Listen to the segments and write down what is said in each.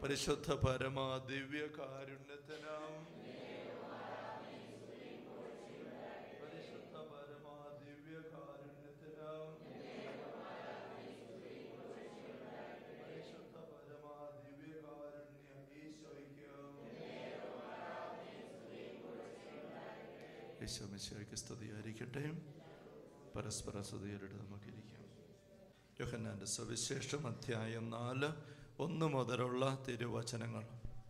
പരിശുദ്ധ പരമാ ദിവ്യ കാരുണ്യത്തിനാം പരിശുദ്ധ പരമാ ദിവ്യ കാരുണ്യത്തിനാം പരിശുദ്ധ പരമാ ദിവ്യ കാരുണ്യ ഈശോയ്ക്കും ഈശോ മിശിഹായ്ക്ക് സ്തുതിയായിരിക്കട്ടെ പരസ്പര സ്തുതിയരുടെ നമുക്കിരിക്കാം യോഹന്നാന്റെ സവിശേഷം അധ്യായം നാല് ഒന്ന് മുതലുള്ള തിരുവചനങ്ങൾ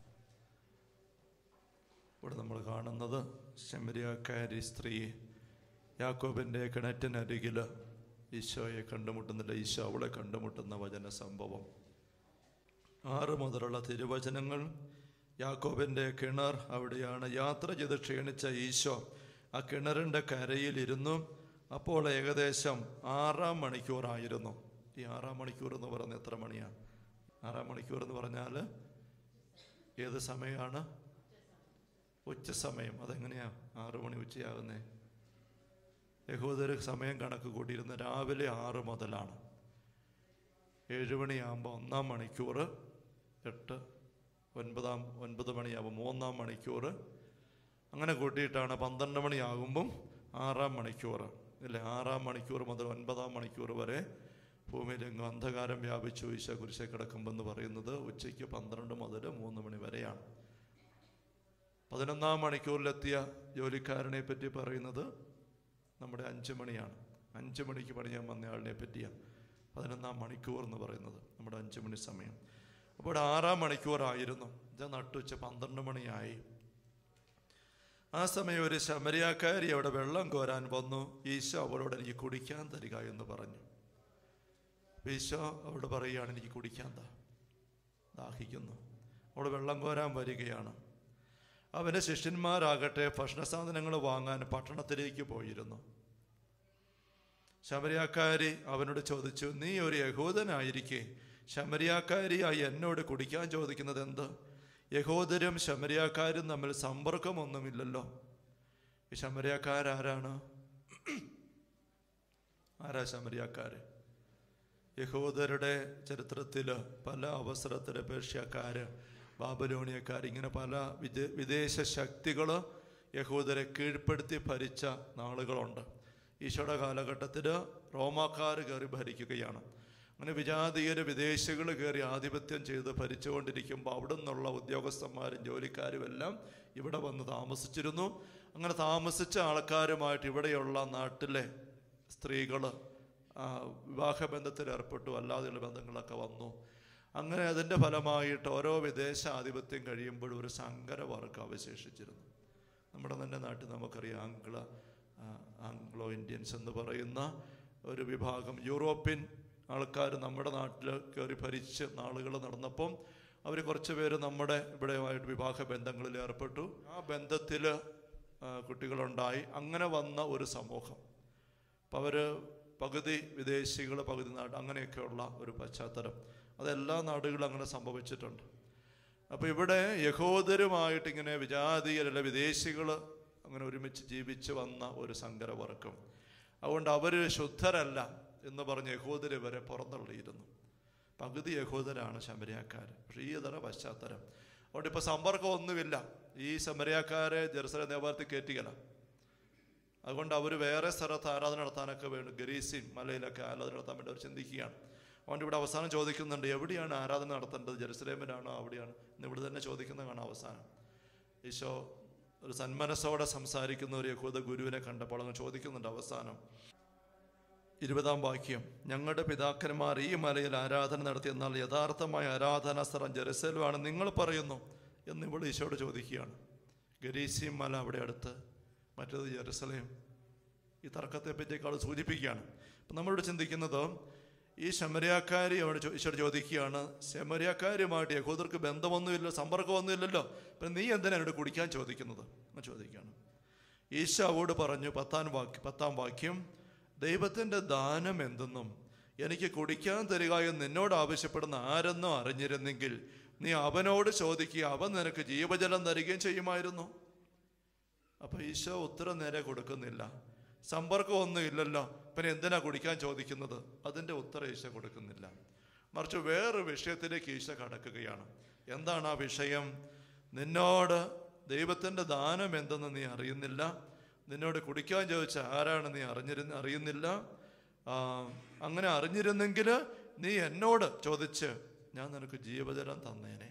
ഇവിടെ നമ്മൾ കാണുന്നത് ശമരിയാക്കാരി സ്ത്രീ യാക്കോബിൻ്റെ കിണറ്റിനരികിൽ ഈശോയെ കണ്ടുമുട്ടുന്നില്ല ഈശോ അവളെ കണ്ടുമുട്ടുന്ന വചന സംഭവം ആറ് മുതലുള്ള തിരുവചനങ്ങൾ യാക്കോബിൻ്റെ കിണർ അവിടെയാണ് യാത്ര ചെയ്ത് ക്ഷീണിച്ച ഈശോ ആ കിണറിൻ്റെ കരയിലിരുന്നു അപ്പോൾ ഏകദേശം ആറാം മണിക്കൂറായിരുന്നു ഈ ആറാം മണിക്കൂർ എന്ന് പറയുന്നത് എത്ര മണിയാണ് ആറാം മണിക്കൂർ എന്ന് പറഞ്ഞാൽ ഏത് സമയമാണ് ഉച്ച സമയം അതെങ്ങനെയാ ആറു മണി ഉച്ചയാകുന്നേ യഹൂദർ സമയം കണക്ക് കൂട്ടിയിരുന്ന രാവിലെ ആറ് മുതലാണ് ഏഴുമണിയാകുമ്പോൾ ഒന്നാം മണിക്കൂർ എട്ട് ഒൻപതാം ഒൻപത് മണിയാകുമ്പോൾ മൂന്നാം മണിക്കൂർ അങ്ങനെ കൂട്ടിയിട്ടാണ് പന്ത്രണ്ട് മണിയാകുമ്പം ആറാം മണിക്കൂർ ഇല്ലേ ആറാം മണിക്കൂർ മുതൽ ഒൻപതാം മണിക്കൂർ വരെ ഭൂമിയിലെങ്ങും അന്ധകാരം വ്യാപിച്ചു ഈശോ കുരിശെ കിടക്കുമ്പോൾ പറയുന്നത് ഉച്ചയ്ക്ക് പന്ത്രണ്ട് മുതൽ മൂന്ന് മണി വരെയാണ് പതിനൊന്നാം മണിക്കൂറിലെത്തിയ ജോലിക്കാരനെ പറ്റി പറയുന്നത് നമ്മുടെ അഞ്ച് മണിയാണ് അഞ്ച് മണിക്ക് പണിയാൻ വന്ന ആളിനെ പറ്റിയാണ് പതിനൊന്നാം മണിക്കൂർ എന്ന് പറയുന്നത് നമ്മുടെ അഞ്ച് മണി സമയം അപ്പോൾ ആറാം മണിക്കൂറായിരുന്നു ഇത് നട്ടുച്ച പന്ത്രണ്ട് മണിയായി ആ സമയം ഒരു ശമരിയാക്കാരി അവിടെ വെള്ളം കോരാൻ വന്നു ഈശോ അവളോട് എനിക്ക് കുടിക്കാൻ തരിക എന്ന് പറഞ്ഞു ഈശോ അവളോട് പറയുകയാണ് എനിക്ക് കുടിക്കാൻ താ ദാഹിക്കുന്നു അവൾ വെള്ളം കോരാൻ വരികയാണ് അവൻ്റെ ശിഷ്യന്മാരാകട്ടെ ഭക്ഷണ സാധനങ്ങൾ വാങ്ങാൻ പട്ടണത്തിലേക്ക് പോയിരുന്നു ശമരിയാക്കാരി അവനോട് ചോദിച്ചു നീ ഒരു യഹൂദനായിരിക്കെ ശമരിയാക്കാരിയായി എന്നോട് കുടിക്കാൻ ചോദിക്കുന്നത് എന്ത് യഹോദരും ശമരിയാക്കാരും തമ്മിൽ സമ്പർക്കമൊന്നുമില്ലല്ലോ ഈ ശമരിയാക്കാരാരാണ് ആരാ ശമരിയാക്കാര് യഹൂദരുടെ ചരിത്രത്തിൽ പല അവസരത്തിൽ പേർഷ്യക്കാര് ബാബലോണിയക്കാർ ഇങ്ങനെ പല വിദേ വിദേശ ശക്തികൾ യഹൂദരെ കീഴ്പ്പെടുത്തി ഭരിച്ച നാളുകളുണ്ട് ഈശോയുടെ കാലഘട്ടത്തിൽ റോമാക്കാർ കയറി ഭരിക്കുകയാണ് അങ്ങനെ വിജാതീയർ വിദേശികൾ കയറി ആധിപത്യം ചെയ്ത് ഭരിച്ചുകൊണ്ടിരിക്കുമ്പോൾ അവിടെ നിന്നുള്ള ഉദ്യോഗസ്ഥന്മാരും ജോലിക്കാരും എല്ലാം ഇവിടെ വന്ന് താമസിച്ചിരുന്നു അങ്ങനെ താമസിച്ച ആൾക്കാരുമായിട്ട് ഇവിടെയുള്ള നാട്ടിലെ സ്ത്രീകൾ വിവാഹബന്ധത്തിൽ ഏർപ്പെട്ടു അല്ലാതെയുള്ള ബന്ധങ്ങളൊക്കെ വന്നു അങ്ങനെ അതിൻ്റെ ഫലമായിട്ട് ഓരോ വിദേശ ആധിപത്യം കഴിയുമ്പോഴും ഒരു സങ്കരവർഗം അവശേഷിച്ചിരുന്നു നമ്മുടെ തന്നെ നാട്ടിൽ നമുക്കറിയാം ആംഗ്ല ആംഗ്ലോ ഇന്ത്യൻസ് എന്ന് പറയുന്ന ഒരു വിഭാഗം യൂറോപ്യൻ ആൾക്കാർ നമ്മുടെ നാട്ടിൽ കയറി ഭരിച്ച് നാളുകൾ നടന്നപ്പം അവർ കുറച്ച് പേര് നമ്മുടെ ഇവിടെയുമായിട്ട് വിവാഹ ബന്ധങ്ങളിൽ ഏർപ്പെട്ടു ആ ബന്ധത്തിൽ കുട്ടികളുണ്ടായി അങ്ങനെ വന്ന ഒരു സമൂഹം അപ്പം അവർ പകുതി വിദേശികൾ പകുതി നാട് അങ്ങനെയൊക്കെയുള്ള ഒരു പശ്ചാത്തലം അതെല്ലാ നാടുകളും അങ്ങനെ സംഭവിച്ചിട്ടുണ്ട് അപ്പോൾ ഇവിടെ യഹോദരുമായിട്ട് ഇങ്ങനെ വിജാതീയരല്ല വിദേശികൾ അങ്ങനെ ഒരുമിച്ച് ജീവിച്ച് വന്ന ഒരു സങ്കരവർഗം അതുകൊണ്ട് അവർ ശുദ്ധരല്ല എന്ന് പറഞ്ഞ് യഹൂദർ വരെ പുറന്തള്ളിയിരുന്നു പകുതി യഹൂദരാണ് ശമരിയാക്കാർ പക്ഷേ ഈ ഇതര പശ്ചാത്തലം അതുകൊണ്ട് ഇപ്പോൾ സമ്പർക്കം ഒന്നുമില്ല ഈ ശമരിയാക്കാരെ ജെറുസലേം ദേവാലയത്തിൽ കയറ്റിയല്ല അതുകൊണ്ട് അവർ വേറെ സ്ഥലത്ത് ആരാധന നടത്താനൊക്കെ വേണ്ടി ഗരീസിയും മലയിലൊക്കെ ആരാധന നടത്താൻ വേണ്ടി അവർ ചിന്തിക്കുകയാണ് അതുകൊണ്ട് ഇവിടെ അവസാനം ചോദിക്കുന്നുണ്ട് എവിടെയാണ് ആരാധന നടത്തേണ്ടത് ജെറുസലേമിലാണോ അവിടെയാണ് ഇന്ന് ഇവിടെ തന്നെ ചോദിക്കുന്നതാണ് അവസാനം ഈശോ ഒരു സന്മനസ്സോടെ സംസാരിക്കുന്ന ഒരു യഹൂദ ഗുരുവിനെ കണ്ടപ്പോൾ അങ്ങ് ചോദിക്കുന്നുണ്ട് അവസാനം ഇരുപതാം വാക്യം ഞങ്ങളുടെ പിതാക്കന്മാർ ഈ മലയിൽ ആരാധന നടത്തി എന്നാൽ യഥാർത്ഥമായ ആരാധനാ സ്ഥലം ജെറുസലേമാണ് നിങ്ങൾ പറയുന്നു എന്ന് ഇവിടെ ഈശോട് ചോദിക്കുകയാണ് ഗരീസിയും മല അവിടെ അടുത്ത് മറ്റേത് ജെറുസലേം ഈ തർക്കത്തെ പറ്റിയേക്കാൾ സൂചിപ്പിക്കുകയാണ് അപ്പം നമ്മളിവിടെ ചിന്തിക്കുന്നത് ഈ ശമരിയാക്കാരി അവിടെ ഈശോട് ചോദിക്കുകയാണ് ശമരിയാക്കാരുമായിട്ട് യഹൂദർക്ക് ബന്ധമൊന്നുമില്ല സമ്പർക്കമൊന്നുമില്ലല്ലോ അപ്പം നീ എന്തിനാ എന്നോട് കുടിക്കാൻ ചോദിക്കുന്നത് എന്ന് ചോദിക്കുകയാണ് ഈശോ അവോട് പറഞ്ഞു പത്താം വാക്യം പത്താം വാക്യം ദൈവത്തിൻ്റെ ദാനം എന്തെന്നും എനിക്ക് കുടിക്കാൻ തരിക എന്ന് നിന്നോട് ആവശ്യപ്പെടുന്ന ആരെന്നോ അറിഞ്ഞിരുന്നെങ്കിൽ നീ അവനോട് ചോദിക്കുക അവൻ നിനക്ക് ജീവജലം തരികയും ചെയ്യുമായിരുന്നു അപ്പൊ ഈശോ ഉത്തരം നേരെ കൊടുക്കുന്നില്ല സമ്പർക്കം ഒന്നും ഇല്ലല്ലോ പിന്നെ എന്തിനാ കുടിക്കാൻ ചോദിക്കുന്നത് അതിൻ്റെ ഉത്തരം ഈശോ കൊടുക്കുന്നില്ല മറിച്ച് വേറൊരു വിഷയത്തിലേക്ക് ഈശോ കടക്കുകയാണ് എന്താണ് ആ വിഷയം നിന്നോട് ദൈവത്തിൻ്റെ ദാനം എന്തെന്ന് നീ അറിയുന്നില്ല നിന്നോട് കുടിക്കാൻ ചോദിച്ച ആരാണ് നീ അറിഞ്ഞിരുന്ന അറിയുന്നില്ല ആ, അങ്ങനെ അറിഞ്ഞിരുന്നെങ്കിൽ നീ എന്നോട് ചോദിച്ച് ഞാൻ നിനക്ക് ജീവജലം തന്നേനെ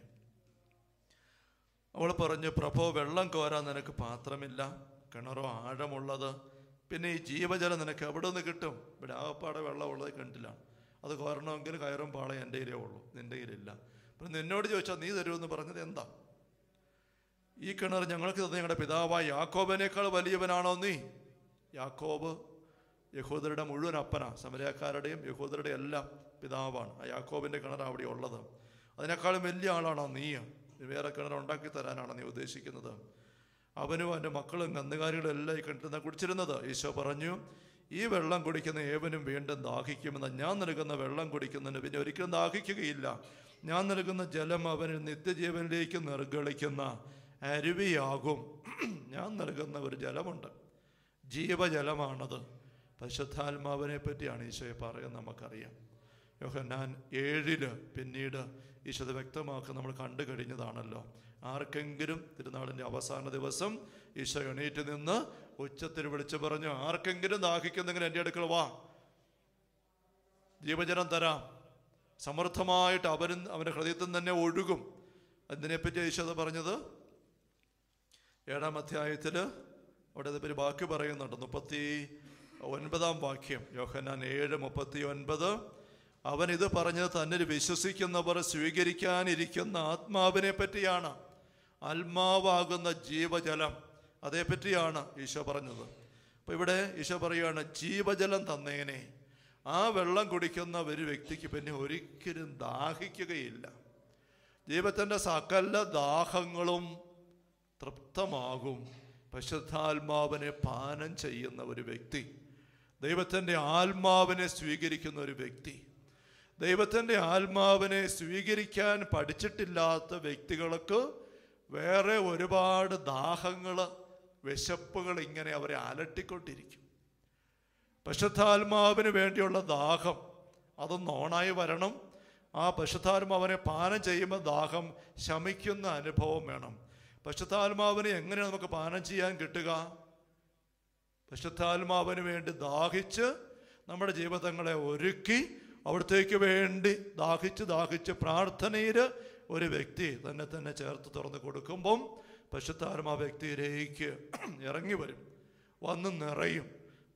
അവൾ പറഞ്ഞു പ്രഭോ വെള്ളം കോരാൻ നിനക്ക് പാത്രമില്ല കിണറോ ആഴമുള്ളത് പിന്നെ ഈ ജീവജലം നിനക്ക് എവിടെ നിന്ന് കിട്ടും ഇവിടെ ആകപ്പാടെ വെള്ളം ഉള്ളത് കിണറ്റിലാണ് അത് കോരണമെങ്കിൽ കയറും പാളയും എൻ്റെ കയ്യിലേ ഉള്ളൂ നിൻ്റെ കയ്യിലില്ല അപ്പം നിന്നോട് ചോദിച്ചാൽ നീ തരുമെന്ന് പറഞ്ഞത് എന്താ ഈ കിണർ ഞങ്ങൾക്ക് തന്നെ ഞങ്ങളുടെ പിതാവായ യാക്കോബിനേക്കാൾ വലിയവനാണോ നീ യാക്കോബ് യഹൂദരുടെ മുഴുവൻ അപ്പന സമരക്കാരുടെയും യഹൂദരുടെയും എല്ലാം പിതാവാണ് ആ യാക്കോബിൻ്റെ കിണർ അവിടെ ഉള്ളത് അതിനേക്കാളും വലിയ ആളാണോ നീ വേറെ കിണർ ഉണ്ടാക്കി തരാനാണ് നീ ഉദ്ദേശിക്കുന്നത് അവനും അവൻ്റെ മക്കളും കന്നുകാലികളും എല്ലാം ഈ കിണറ്റിൽ കുടിച്ചിരുന്നത് ഈശോ പറഞ്ഞു ഈ വെള്ളം കുടിക്കുന്ന ഏവനും വീണ്ടും ദാഹിക്കുമെന്ന് ഞാൻ നൽകുന്ന വെള്ളം കുടിക്കുന്നതിന് പിന്നെ ഒരിക്കലും ദാഹിക്കുകയില്ല ഞാൻ നൽകുന്ന ജലം അവന് നിത്യജീവനിലേക്ക് നിർഗളിക്കുന്ന അരുവിയാകും ഞാൻ നൽകുന്ന ഒരു ജലമുണ്ട് ജീവജലമാണത് പരിശുദ്ധാത്മാവിനെ പറ്റിയാണ് ഈശോയെ പറയുന്നത് നമുക്കറിയാം യോഹന്നാൻ ഏഴില് പിന്നീട് ഈശോ ഇത് വ്യക്തമാക്കി നമ്മൾ കണ്ടു കഴിഞ്ഞതാണല്ലോ ആർക്കെങ്കിലും തിരുനാളിൻ്റെ അവസാന ദിവസം ഈശോ എണീറ്റ് നിന്ന് ഉച്ചത്തിൽ വിളിച്ചു പറഞ്ഞു ആർക്കെങ്കിലും ദാഹിക്കുന്നെങ്കിൽ എൻ്റെ അടുക്കൽ വാ ജീവജലം തരാം സമൃദ്ധമായിട്ട് അവനും അവൻ്റെ ഹൃദയത്തിൽ തന്നെ ഒഴുകും അതിനെപ്പറ്റി ഈശോ അത് പറഞ്ഞത് ഏഴാം അധ്യായത്തിൽ അവിടെ ഇതൊരു വാക്യം പറയുന്നുണ്ട് മുപ്പത്തി ഒൻപതാം വാക്യം യോഹന്നാൻ ഏഴ് മുപ്പത്തി ഒൻപത് അവൻ ഇത് പറഞ്ഞത് തന്നിൽ വിശ്വസിക്കുന്നവർ സ്വീകരിക്കാനിരിക്കുന്ന ആത്മാവിനെ പറ്റിയാണ് ആത്മാവാകുന്ന ജീവജലം അതേപ്പറ്റിയാണ് ഈശോ പറഞ്ഞത് അപ്പോൾ ഇവിടെ ഈശോ പറയുകയാണ് ജീവജലം തന്നേനെ ആ വെള്ളം കുടിക്കുന്ന ഒരു വ്യക്തിക്ക് പിന്നെ ഒരിക്കലും ദാഹിക്കുകയില്ല ജീവിതത്തിൻ്റെ സകല ദാഹങ്ങളും തൃപ്തമാകും പരിശുദ്ധാത്മാവിനെ പാനം ചെയ്യുന്ന ഒരു വ്യക്തി ദൈവത്തിൻ്റെ ആത്മാവിനെ സ്വീകരിക്കുന്ന ഒരു വ്യക്തി ദൈവത്തിൻ്റെ ആത്മാവിനെ സ്വീകരിക്കാൻ പഠിച്ചിട്ടില്ലാത്ത വ്യക്തികൾക്ക് വേറെ ഒരുപാട് ദാഹങ്ങൾ വിശപ്പുകൾ ഇങ്ങനെ അവരെ അലട്ടിക്കൊണ്ടിരിക്കും പരിശുദ്ധാത്മാവിന് വേണ്ടിയുള്ള ദാഹം അതൊന്ന് ഓണായി വരണം ആ പരിശുദ്ധാത്മാവിനെ പാനം ചെയ്യുമ്പോൾ ദാഹം ശമിക്കുന്ന അനുഭവം വേണം പരിശുദ്ധാത്മാവിനെ എങ്ങനെ നമുക്ക് പാനം ചെയ്യാൻ കിട്ടുക പരിശുദ്ധാത്മാവിന് വേണ്ടി ദാഹിച്ച് നമ്മുടെ ജീവിതങ്ങളെ ഒരുക്കി അവിടത്തേക്ക് വേണ്ടി ദാഹിച്ച് ദാഹിച്ച് പ്രാർത്ഥനയിൽ ഒരു വ്യക്തി തന്നെ തന്നെ ചേർത്ത് തുറന്ന് കൊടുക്കുമ്പം പരിശുദ്ധാത്മാ വ്യക്തിയിലേക്ക് ഇറങ്ങി വരും വന്ന് നിറയും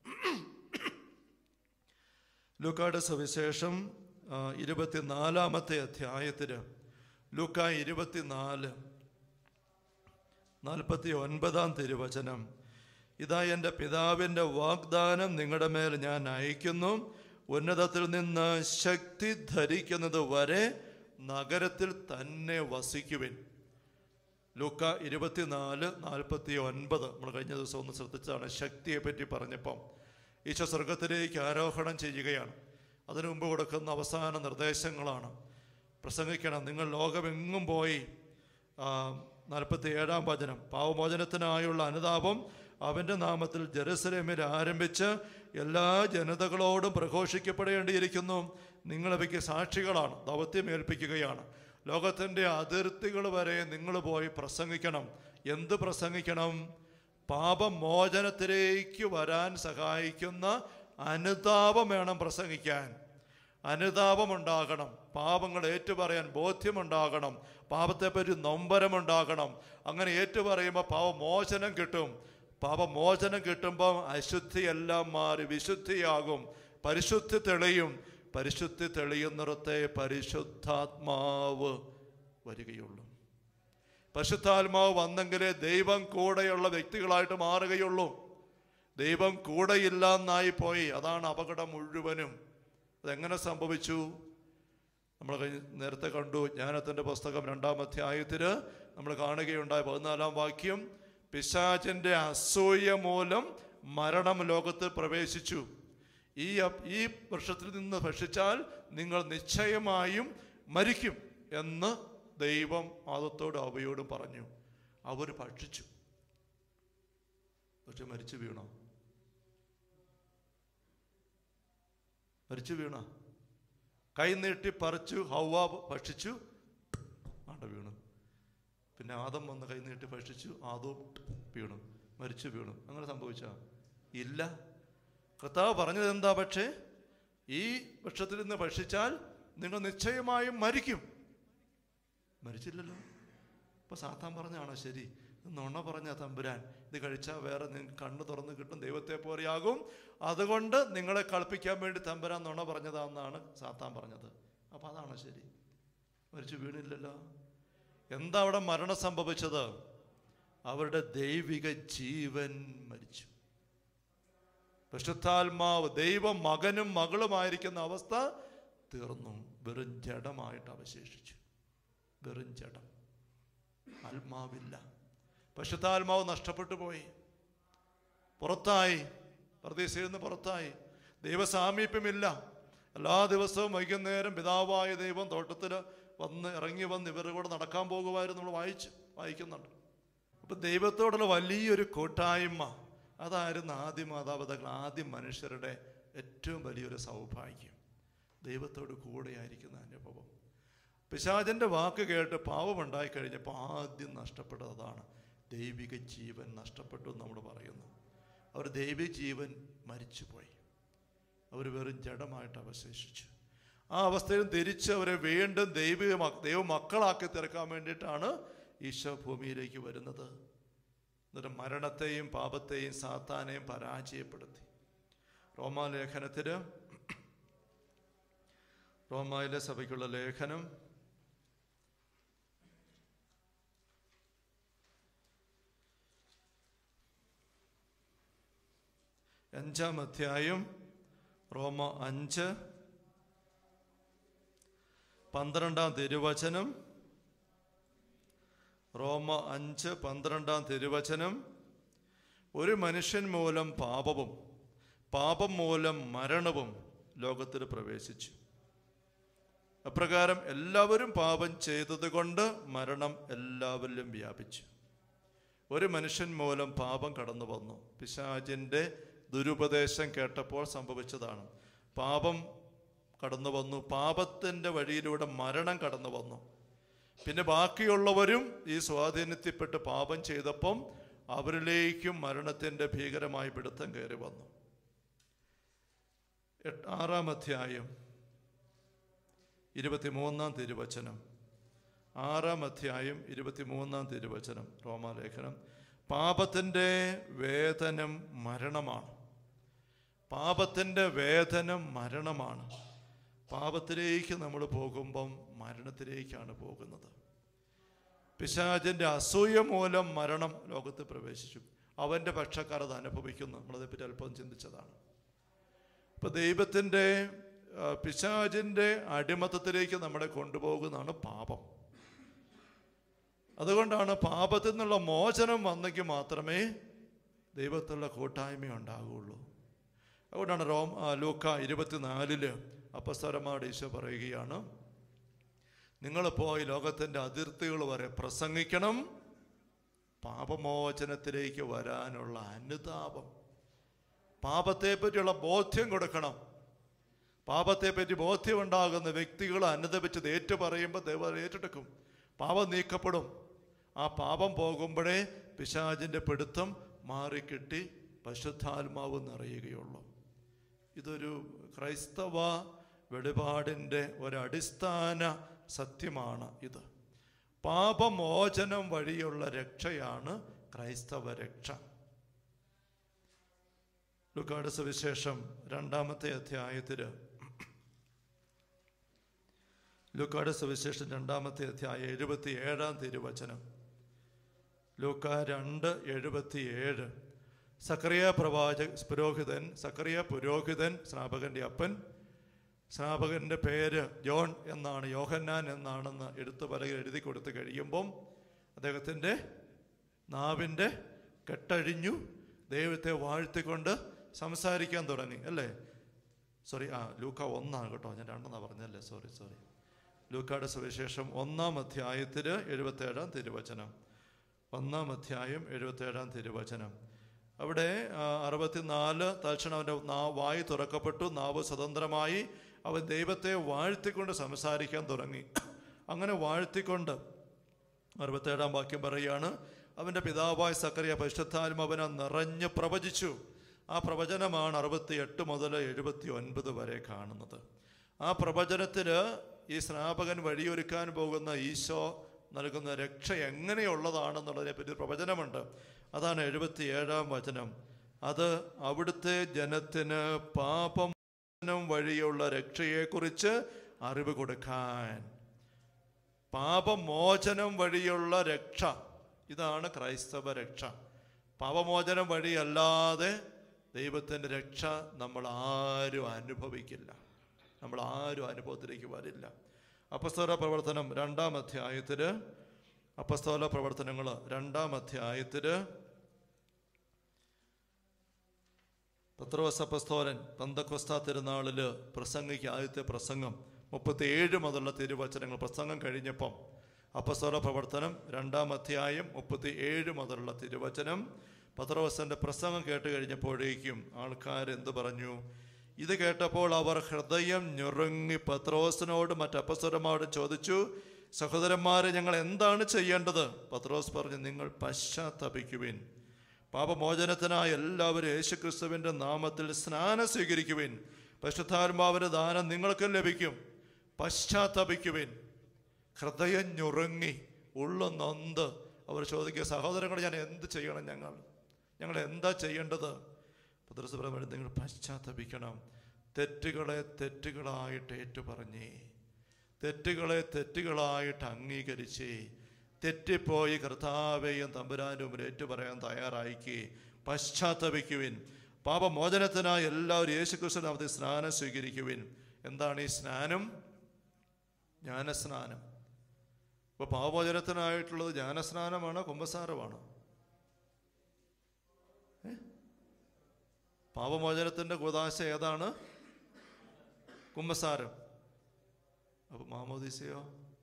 ലൂക്കായുടെ സുവിശേഷം ആ, ഇരുപത്തിനാലാമത്തെ അധ്യായത്തിൽ ലൂക്ക ഇരുപത്തിനാല് നാൽപ്പത്തി ഒൻപതാം തിരുവചനം ഇതാ എൻ്റെ പിതാവിൻ്റെ വാഗ്ദാനം നിങ്ങളുടെ മേൽ ഞാൻ അയക്കുന്നു ഉന്നതത്തിൽ നിന്ന് ശക്തി ധരിക്കുന്നത് വരെ നഗരത്തിൽ തന്നെ വസിക്കുവിൻ ലൂക്ക ഇരുപത്തിനാല് നാൽപ്പത്തി ഒൻപത് നമ്മൾ കഴിഞ്ഞ ദിവസം ഒന്ന് ശ്രദ്ധിച്ചതാണ് ശക്തിയെ പറ്റി പറഞ്ഞപ്പം ഈശോ സ്വർഗത്തിലേക്ക് ആരോഹണം ചെയ്യുകയാണ് അതിനു മുമ്പ് കൊടുക്കുന്ന അവസാന നിർദ്ദേശങ്ങളാണ് പ്രസംഗിക്കണം നിങ്ങൾ ലോകമെങ്ങും പോയി നാൽപ്പത്തി ഏഴാം വചനം പാവമോചനത്തിനായുള്ള അനുതാപം അവൻ്റെ നാമത്തിൽ ജെറുസലേമിൽ ആരംഭിച്ച് എല്ലാ ജനതകളോടും പ്രഘോഷിക്കപ്പെടേണ്ടിയിരിക്കുന്നു നിങ്ങളവയ്ക്ക് സാക്ഷികളാണ് ദൗത്യം ഏൽപ്പിക്കുകയാണ് ലോകത്തിൻ്റെ അതിർത്തികൾ വരെ നിങ്ങൾ പോയി പ്രസംഗിക്കണം എന്ത് പ്രസംഗിക്കണം പാപമോചനത്തിലേക്ക് വരാൻ സഹായിക്കുന്ന അനുതാപം വേണം പ്രസംഗിക്കാൻ അനുതാപമുണ്ടാകണം പാപങ്ങൾ ഏറ്റുപറയാൻ ബോധ്യമുണ്ടാകണം പാപത്തെപ്പറ്റി നൊമ്പരമുണ്ടാകണം അങ്ങനെ ഏറ്റുപറയുമ്പോൾ പാപമോചനം കിട്ടും പാപമോചനം കിട്ടുമ്പോൾ അശുദ്ധിയെല്ലാം മാറി വിശുദ്ധിയാകും പരിശുദ്ധി തെളിയും പരിശുദ്ധി തെളിയുന്നിടത്തെ പരിശുദ്ധാത്മാവ് വരികയുള്ളൂ പരിശുദ്ധാത്മാവ് വന്നെങ്കിലേ ദൈവം കൂടെയുള്ള വ്യക്തികളായിട്ട് മാറുകയുള്ളൂ ദൈവം കൂടെയില്ല എന്നായി പോയി അതാണ് അപകടം മുഴുവനും അതെങ്ങനെ സംഭവിച്ചു നമ്മൾ കഴിഞ്ഞ നേരത്തെ കണ്ടു ജ്ഞാനത്തിൻ്റെ പുസ്തകം രണ്ടാം അധ്യായത്തിൽ നമ്മൾ കാണുകയുണ്ടായ പതിനാലാം വാക്യം പിശാചിൻ്റെ അസൂയ മൂലം മരണം ലോകത്ത് പ്രവേശിച്ചു ഈ അപ്- ഈ വൃക്ഷത്തിൽ നിന്ന് ഭക്ഷിച്ചാൽ നിങ്ങൾ നിശ്ചയമായും മരിക്കും എന്ന് ദൈവം ആദത്തോടും അവയോടും പറഞ്ഞു അവർ ഭക്ഷിച്ചു പക്ഷെ മരിച്ചു വീണോ മരിച്ചു വീണ കൈ നീട്ടി പറിച്ചു ഹൗവ ഭക്ഷിച്ചു ആണ്ട വീണു പിന്നെ ആദം വന്ന് കൈ നീട്ടി ഭക്ഷിച്ചു ആദവും വീണു മരിച്ചു വീണു അങ്ങനെ സംഭവിച്ചാ ഇല്ല കർത്താവ് പറഞ്ഞത് എന്താ പക്ഷേ ഈ വൃക്ഷത്തിൽ നിന്ന് ഭക്ഷിച്ചാൽ നിങ്ങൾ നിശ്ചയമായും മരിക്കും മരിച്ചില്ലല്ലോ ഇപ്പൊ സാത്താൻ പറഞ്ഞാണോ ശരി ഇത് നുണ പറഞ്ഞ തമ്പുരാൻ ഇത് കഴിച്ചാൽ വേറെ നിങ്ങൾക്ക് കണ്ണ് തുറന്ന് കിട്ടും ദൈവത്തെ പോലെയാകും അതുകൊണ്ട് നിങ്ങളെ കളിപ്പിക്കാൻ വേണ്ടി തമ്പുരാൻ നുണ പറഞ്ഞതാണെന്നാണ് സാത്താൻ പറഞ്ഞത് അപ്പൊ അതാണോ ശരി മരിച്ചു വീണില്ലല്ലോ എന്താ അവിടെ മരണം സംഭവിച്ചത് അവരുടെ ദൈവിക ജീവൻ മരിച്ചു പരിശുദ്ധാത്മാവ് ദൈവം മകനും മകളുമായിരിക്കുന്ന അവസ്ഥ തീർന്നു വെറും ജഡമായിട്ട് അവശേഷിച്ചു വെറും ജഡം ആത്മാവില്ല പരിശുദ്ധാത്മാവ് നഷ്ടപ്പെട്ടു പോയി പുറത്തായി പ്രദേശയിൽ നിന്ന് പുറത്തായി ദൈവസാമീപ്യമില്ല എല്ലാ ദിവസവും വൈകുന്നേരം പിതാവായ ദൈവം തോട്ടത്തിൽ വന്ന് ഇറങ്ങി വന്ന് ഇവരുടെ കൂടെ നടക്കാൻ പോകുമായിരുന്നു നമ്മൾ വായിച്ച് വായിക്കുന്നുണ്ട് അപ്പൊ ദൈവത്തോടുള്ള വലിയൊരു കൂട്ടായ്മ അതായിരുന്നു ആദ്യ മാതാപിതാക്കൾ ആദ്യം മനുഷ്യരുടെ ഏറ്റവും വലിയൊരു സൗഭാഗ്യം ദൈവത്തോട് കൂടെയായിരിക്കുന്ന അനുഭവം പിശാചന്റെ വാക്ക് കേട്ട് പാവമുണ്ടായി കഴിഞ്ഞപ്പോൾ ആദ്യം നഷ്ടപ്പെട്ടത് അതാണ് ദൈവിക ജീവൻ നഷ്ടപ്പെട്ടു എന്ന് നമ്മൾ പറയുന്നു അവർ ദൈവിക ജീവൻ മരിച്ചുപോയി അവർ വെറും ജഡമായിട്ട് അവശേഷിച്ചു ആ അവസ്ഥയിൽ തിരിച്ച് അവരെ വീണ്ടും ദൈവിക മക്ക- ദൈവ മക്കളാക്കി തീർക്കാൻ വേണ്ടിയിട്ടാണ് ഈശോ ഭൂമിയിലേക്ക് വരുന്നത് എന്നിട്ട് മരണത്തെയും പാപത്തെയും സാത്താനെയും പരാജയപ്പെടുത്തി റോമാലേഖനത്തിന് റോമായിലെ സഭയ്ക്കുള്ള ലേഖനം അഞ്ചാം അധ്യായം റോമ അഞ്ച് പന്ത്രണ്ടാം തിരുവചനം റോമ അഞ്ച് പന്ത്രണ്ടാം തിരുവചനം ഒരു മനുഷ്യൻ മൂലം പാപവും പാപം മൂലം മരണവും ലോകത്തിൽ പ്രവേശിച്ചു അപ്രകാരം എല്ലാവരും പാപം ചെയ്തതുകൊണ്ട് മരണം എല്ലാവരിലും വ്യാപിച്ചു ഒരു മനുഷ്യൻ മൂലം പാപം കടന്നു വന്നു പിശാചിൻ്റെ ദുരുപദേശം കേട്ടപ്പോൾ സംഭവിച്ചതാണ് പാപം കടന്നു വന്നു പാപത്തിൻ്റെ വഴിയിലൂടെ മരണം കടന്നു വന്നു പിന്നെ ബാക്കിയുള്ളവരും ഈ സ്വാധീനത്തിൽപ്പെട്ട് പാപം ചെയ്തപ്പം അവരിലേക്കും മരണത്തിൻ്റെ ഭീകരമായ പിടുത്തം കയറി വന്നു എട്ട് ആറാം അധ്യായം ഇരുപത്തിമൂന്നാം തിരുവചനം ആറാം അധ്യായം ഇരുപത്തിമൂന്നാം തിരുവചനം റോമാലേഖനം പാപത്തിൻ്റെ വേതനം മരണമാണ് പാപത്തിൻ്റെ വേതനം മരണമാണ് പാപത്തിലേക്ക് നമ്മൾ പോകുമ്പം മരണത്തിലേക്കാണ് പോകുന്നത് പിശാചിൻ്റെ അസൂയ മൂലം മരണം ലോകത്ത് പ്രവേശിച്ചു അവൻ്റെ പക്ഷക്കാർ അത് അനുഭവിക്കുന്നു നമ്മളതേപ്പറ്റി അല്പം ചിന്തിച്ചതാണ് ഇപ്പൊ ദൈവത്തിൻ്റെ ആ, പിശാചിൻ്റെ അടിമത്തത്തിലേക്ക് നമ്മളെ കൊണ്ടുപോകുന്നതാണ് പാപം അതുകൊണ്ടാണ് പാപത്തിൽ നിന്നുള്ള മോചനം വന്നെങ്കിൽ മാത്രമേ ദൈവത്തിലുള്ള കൂട്ടായ്മ ഉണ്ടാകുള്ളൂ അതുകൊണ്ടാണ് റോം ആ, ലൂക്ക ഇരുപത്തിനാലില് അപ്പസ്തരമാട് ഈശോ പറയുകയാണ് നിങ്ങൾ പോയി ലോകത്തിൻ്റെ അതിർത്തികൾ വരെ പ്രസംഗിക്കണം പാപമോചനത്തിലേക്ക് വരാനുള്ള അനുതാപം പാപത്തെ പറ്റിയുള്ള ബോധ്യം കൊടുക്കണം പാപത്തെ പറ്റി ബോധ്യമുണ്ടാകുന്ന വ്യക്തികൾ അനുദപിച്ചത് ഏറ്റു പറയുമ്പോൾ ദൈവം ഏറ്റെടുക്കും പാപം നീക്കപ്പെടും ആ പാപം പോകുമ്പോഴേ പിശാചിൻ്റെ പിടുത്തം മാറിക്കിട്ടി പരിശുദ്ധാത്മാവ് നിറയുകയുള്ളൂ ഇതൊരു ക്രൈസ്തവ വെളിപാടിൻ്റെ ഒരടിസ്ഥാന സത്യമാണ് ഇത് പാപമോചനം വഴിയുള്ള രക്ഷയാണ് ക്രൈസ്തവ രക്ഷ ലുക്കാട് സുവിശേഷം രണ്ടാമത്തെ അധ്യായത്തിൽ ലൂക്കാട് സുവിശേഷം രണ്ടാമത്തെ അധ്യായം എഴുപത്തി ഏഴാം തിരുവചനം ലൂക്ക രണ്ട് എഴുപത്തി ഏഴ് സക്രിയ പ്രവാചക പുരോഹിതൻ സക്രിയ പുരോഹിതൻ സ്നാപകന്റെ അപ്പൻ സ്നാപകന്റെ പേര് ജോൺ എന്നാണ് യോഹന്നാൻ എന്നാണെന്ന് എടുത്തു പലകയിൽ എഴുതി കൊടുത്ത് കഴിയുമ്പം അദ്ദേഹത്തിൻ്റെ നാവിൻ്റെ കെട്ടഴിഞ്ഞു ദൈവത്തെ വാഴ്ത്തിക്കൊണ്ട് സംസാരിക്കാൻ തുടങ്ങി അല്ലേ സോറി ആ ലൂക്ക ഒന്നാണ് കേട്ടോ ഞാൻ രണ്ടെന്നാ പറഞ്ഞല്ലേ സോറി സോറി ലൂക്കായുടെ സുവിശേഷം ഒന്നാം അധ്യായത്തിൽ എഴുപത്തേഴാം തിരുവചനം ഒന്നാം അധ്യായം എഴുപത്തേഴാം തിരുവചനം അവിടെ ആ, അറുപത്തിനാല് തൽക്ഷണം അവൻ്റെ നാ വായി തുറക്കപ്പെട്ടു നാവ് സ്വതന്ത്രമായി അവൻ ദൈവത്തെ വാഴ്ത്തിക്കൊണ്ട് സംസാരിക്കാൻ തുടങ്ങി അങ്ങനെ വാഴ്ത്തിക്കൊണ്ട് അറുപത്തേഴാം വാക്യം പറയുകയാണ് അവൻ്റെ പിതാവായ സക്കറിയ പരിശുദ്ധാലും അവനെ നിറഞ്ഞ് പ്രവചിച്ചു ആ പ്രവചനമാണ് അറുപത്തി എട്ട് മുതൽ എഴുപത്തി ഒൻപത് വരെ കാണുന്നത് ആ പ്രവചനത്തിൽ ഈ സ്നാപകൻ വഴിയൊരുക്കാൻ പോകുന്ന ഈശോ നൽകുന്ന രക്ഷ എങ്ങനെയുള്ളതാണെന്നുള്ളതിനെ പറ്റി ഒരു പ്രവചനമുണ്ട് അതാണ് എഴുപത്തി ഏഴാം വചനം അത് അവിടുത്തെ ജനത്തിന് പാപമോചനം വഴിയുള്ള രക്ഷയെക്കുറിച്ച് അറിവ് കൊടുക്കാൻ പാപമോചനം വഴിയുള്ള രക്ഷ ഇതാണ് ക്രൈസ്തവ രക്ഷ പാപമോചനം വഴിയല്ലാതെ ദൈവത്തിൻ്റെ രക്ഷ നമ്മൾ ആരും അനുഭവിക്കില്ല നമ്മൾ ആരും അനുഭവത്തിലേക്ക് വരില്ല അപ്പസ്തോല പ്രവർത്തനം രണ്ടാം അധ്യായത്തിൽ അപ്പസ്തോല പ്രവർത്തനങ്ങൾ രണ്ടാം അധ്യായത്തിൽ പത്രോസ് അപ്പസ്തോലൻ പന്തക്കൊസ്ത തിരുനാളിൽ പ്രസംഗിക്ക് ആദ്യത്തെ പ്രസംഗം മുപ്പത്തിയേഴ് മുതലുള്ള തിരുവചനങ്ങൾ പ്രസംഗം കഴിഞ്ഞപ്പം അപ്പസ്തോല പ്രവർത്തനം രണ്ടാം അധ്യായം മുപ്പത്തി ഏഴ് മുതലുള്ള തിരുവചനം പത്രോസന്റെ പ്രസംഗം കേട്ട് കഴിഞ്ഞപ്പോഴേക്കും ആൾക്കാർ എന്തു പറഞ്ഞു ഇത് കേട്ടപ്പോൾ അവർ ഹൃദയം ഞുറുങ്ങി പത്രോസിനോട് മറ്റപ്പസ്വരമാരോട് ചോദിച്ചു സഹോദരന്മാരെ ഞങ്ങൾ എന്താണ് ചെയ്യേണ്ടത് പത്രോസ് പറഞ്ഞു നിങ്ങൾ പശ്ചാത്തപിക്കുവിൻ പാപമോചനത്തിനായി എല്ലാവരും യേശുക്രിസ്തുവിൻ്റെ നാമത്തിൽ സ്നാനം സ്വീകരിക്കുവിൻ പരിശുദ്ധാത്മാവിൻ്റെ ദാനം നിങ്ങൾക്കും ലഭിക്കും പശ്ചാത്തപിക്കുവിൻ ഹൃദയം ഞുറുങ്ങി ഉള്ളു നൊന്ത് അവർ ചോദിക്കുക സഹോദരങ്ങൾ ഞാൻ എന്ത് ചെയ്യണം ഞങ്ങൾ ഞങ്ങൾ എന്താ ചെയ്യേണ്ടത് പത്രസുബ്രഹ്മണ്യം നിങ്ങൾ പശ്ചാത്തപിക്കണം തെറ്റുകളെ തെറ്റുകളായിട്ട് ഏറ്റുപറഞ്ഞേ തെറ്റുകളെ തെറ്റുകളായിട്ട് അംഗീകരിച്ച് തെറ്റിപ്പോയി കർത്താവേയും തമ്പുരാൻ്റെ മുമ്പിൽ ഏറ്റുപറയാൻ തയ്യാറായിക്ക് പശ്ചാത്തപിക്കുവിൻ പാപമോചനത്തിനായി എല്ലാവരും യേശുക്രിസ്തു നാമത്തിൽ സ്നാനം സ്വീകരിക്കുവിൻ എന്താണ് ഈ സ്നാനം ജ്ഞാനസ്നാനം ഇപ്പൊ പാപമോചനത്തിനായിട്ടുള്ളത് ജ്ഞാനസ്നാനമാണോ കുംഭസാരമാണോ ഏ? പാപമോചനത്തിന്റെ കുതാശ ഏതാണ് കുംഭസാരം അപ്പൊ മാമോദീസയോ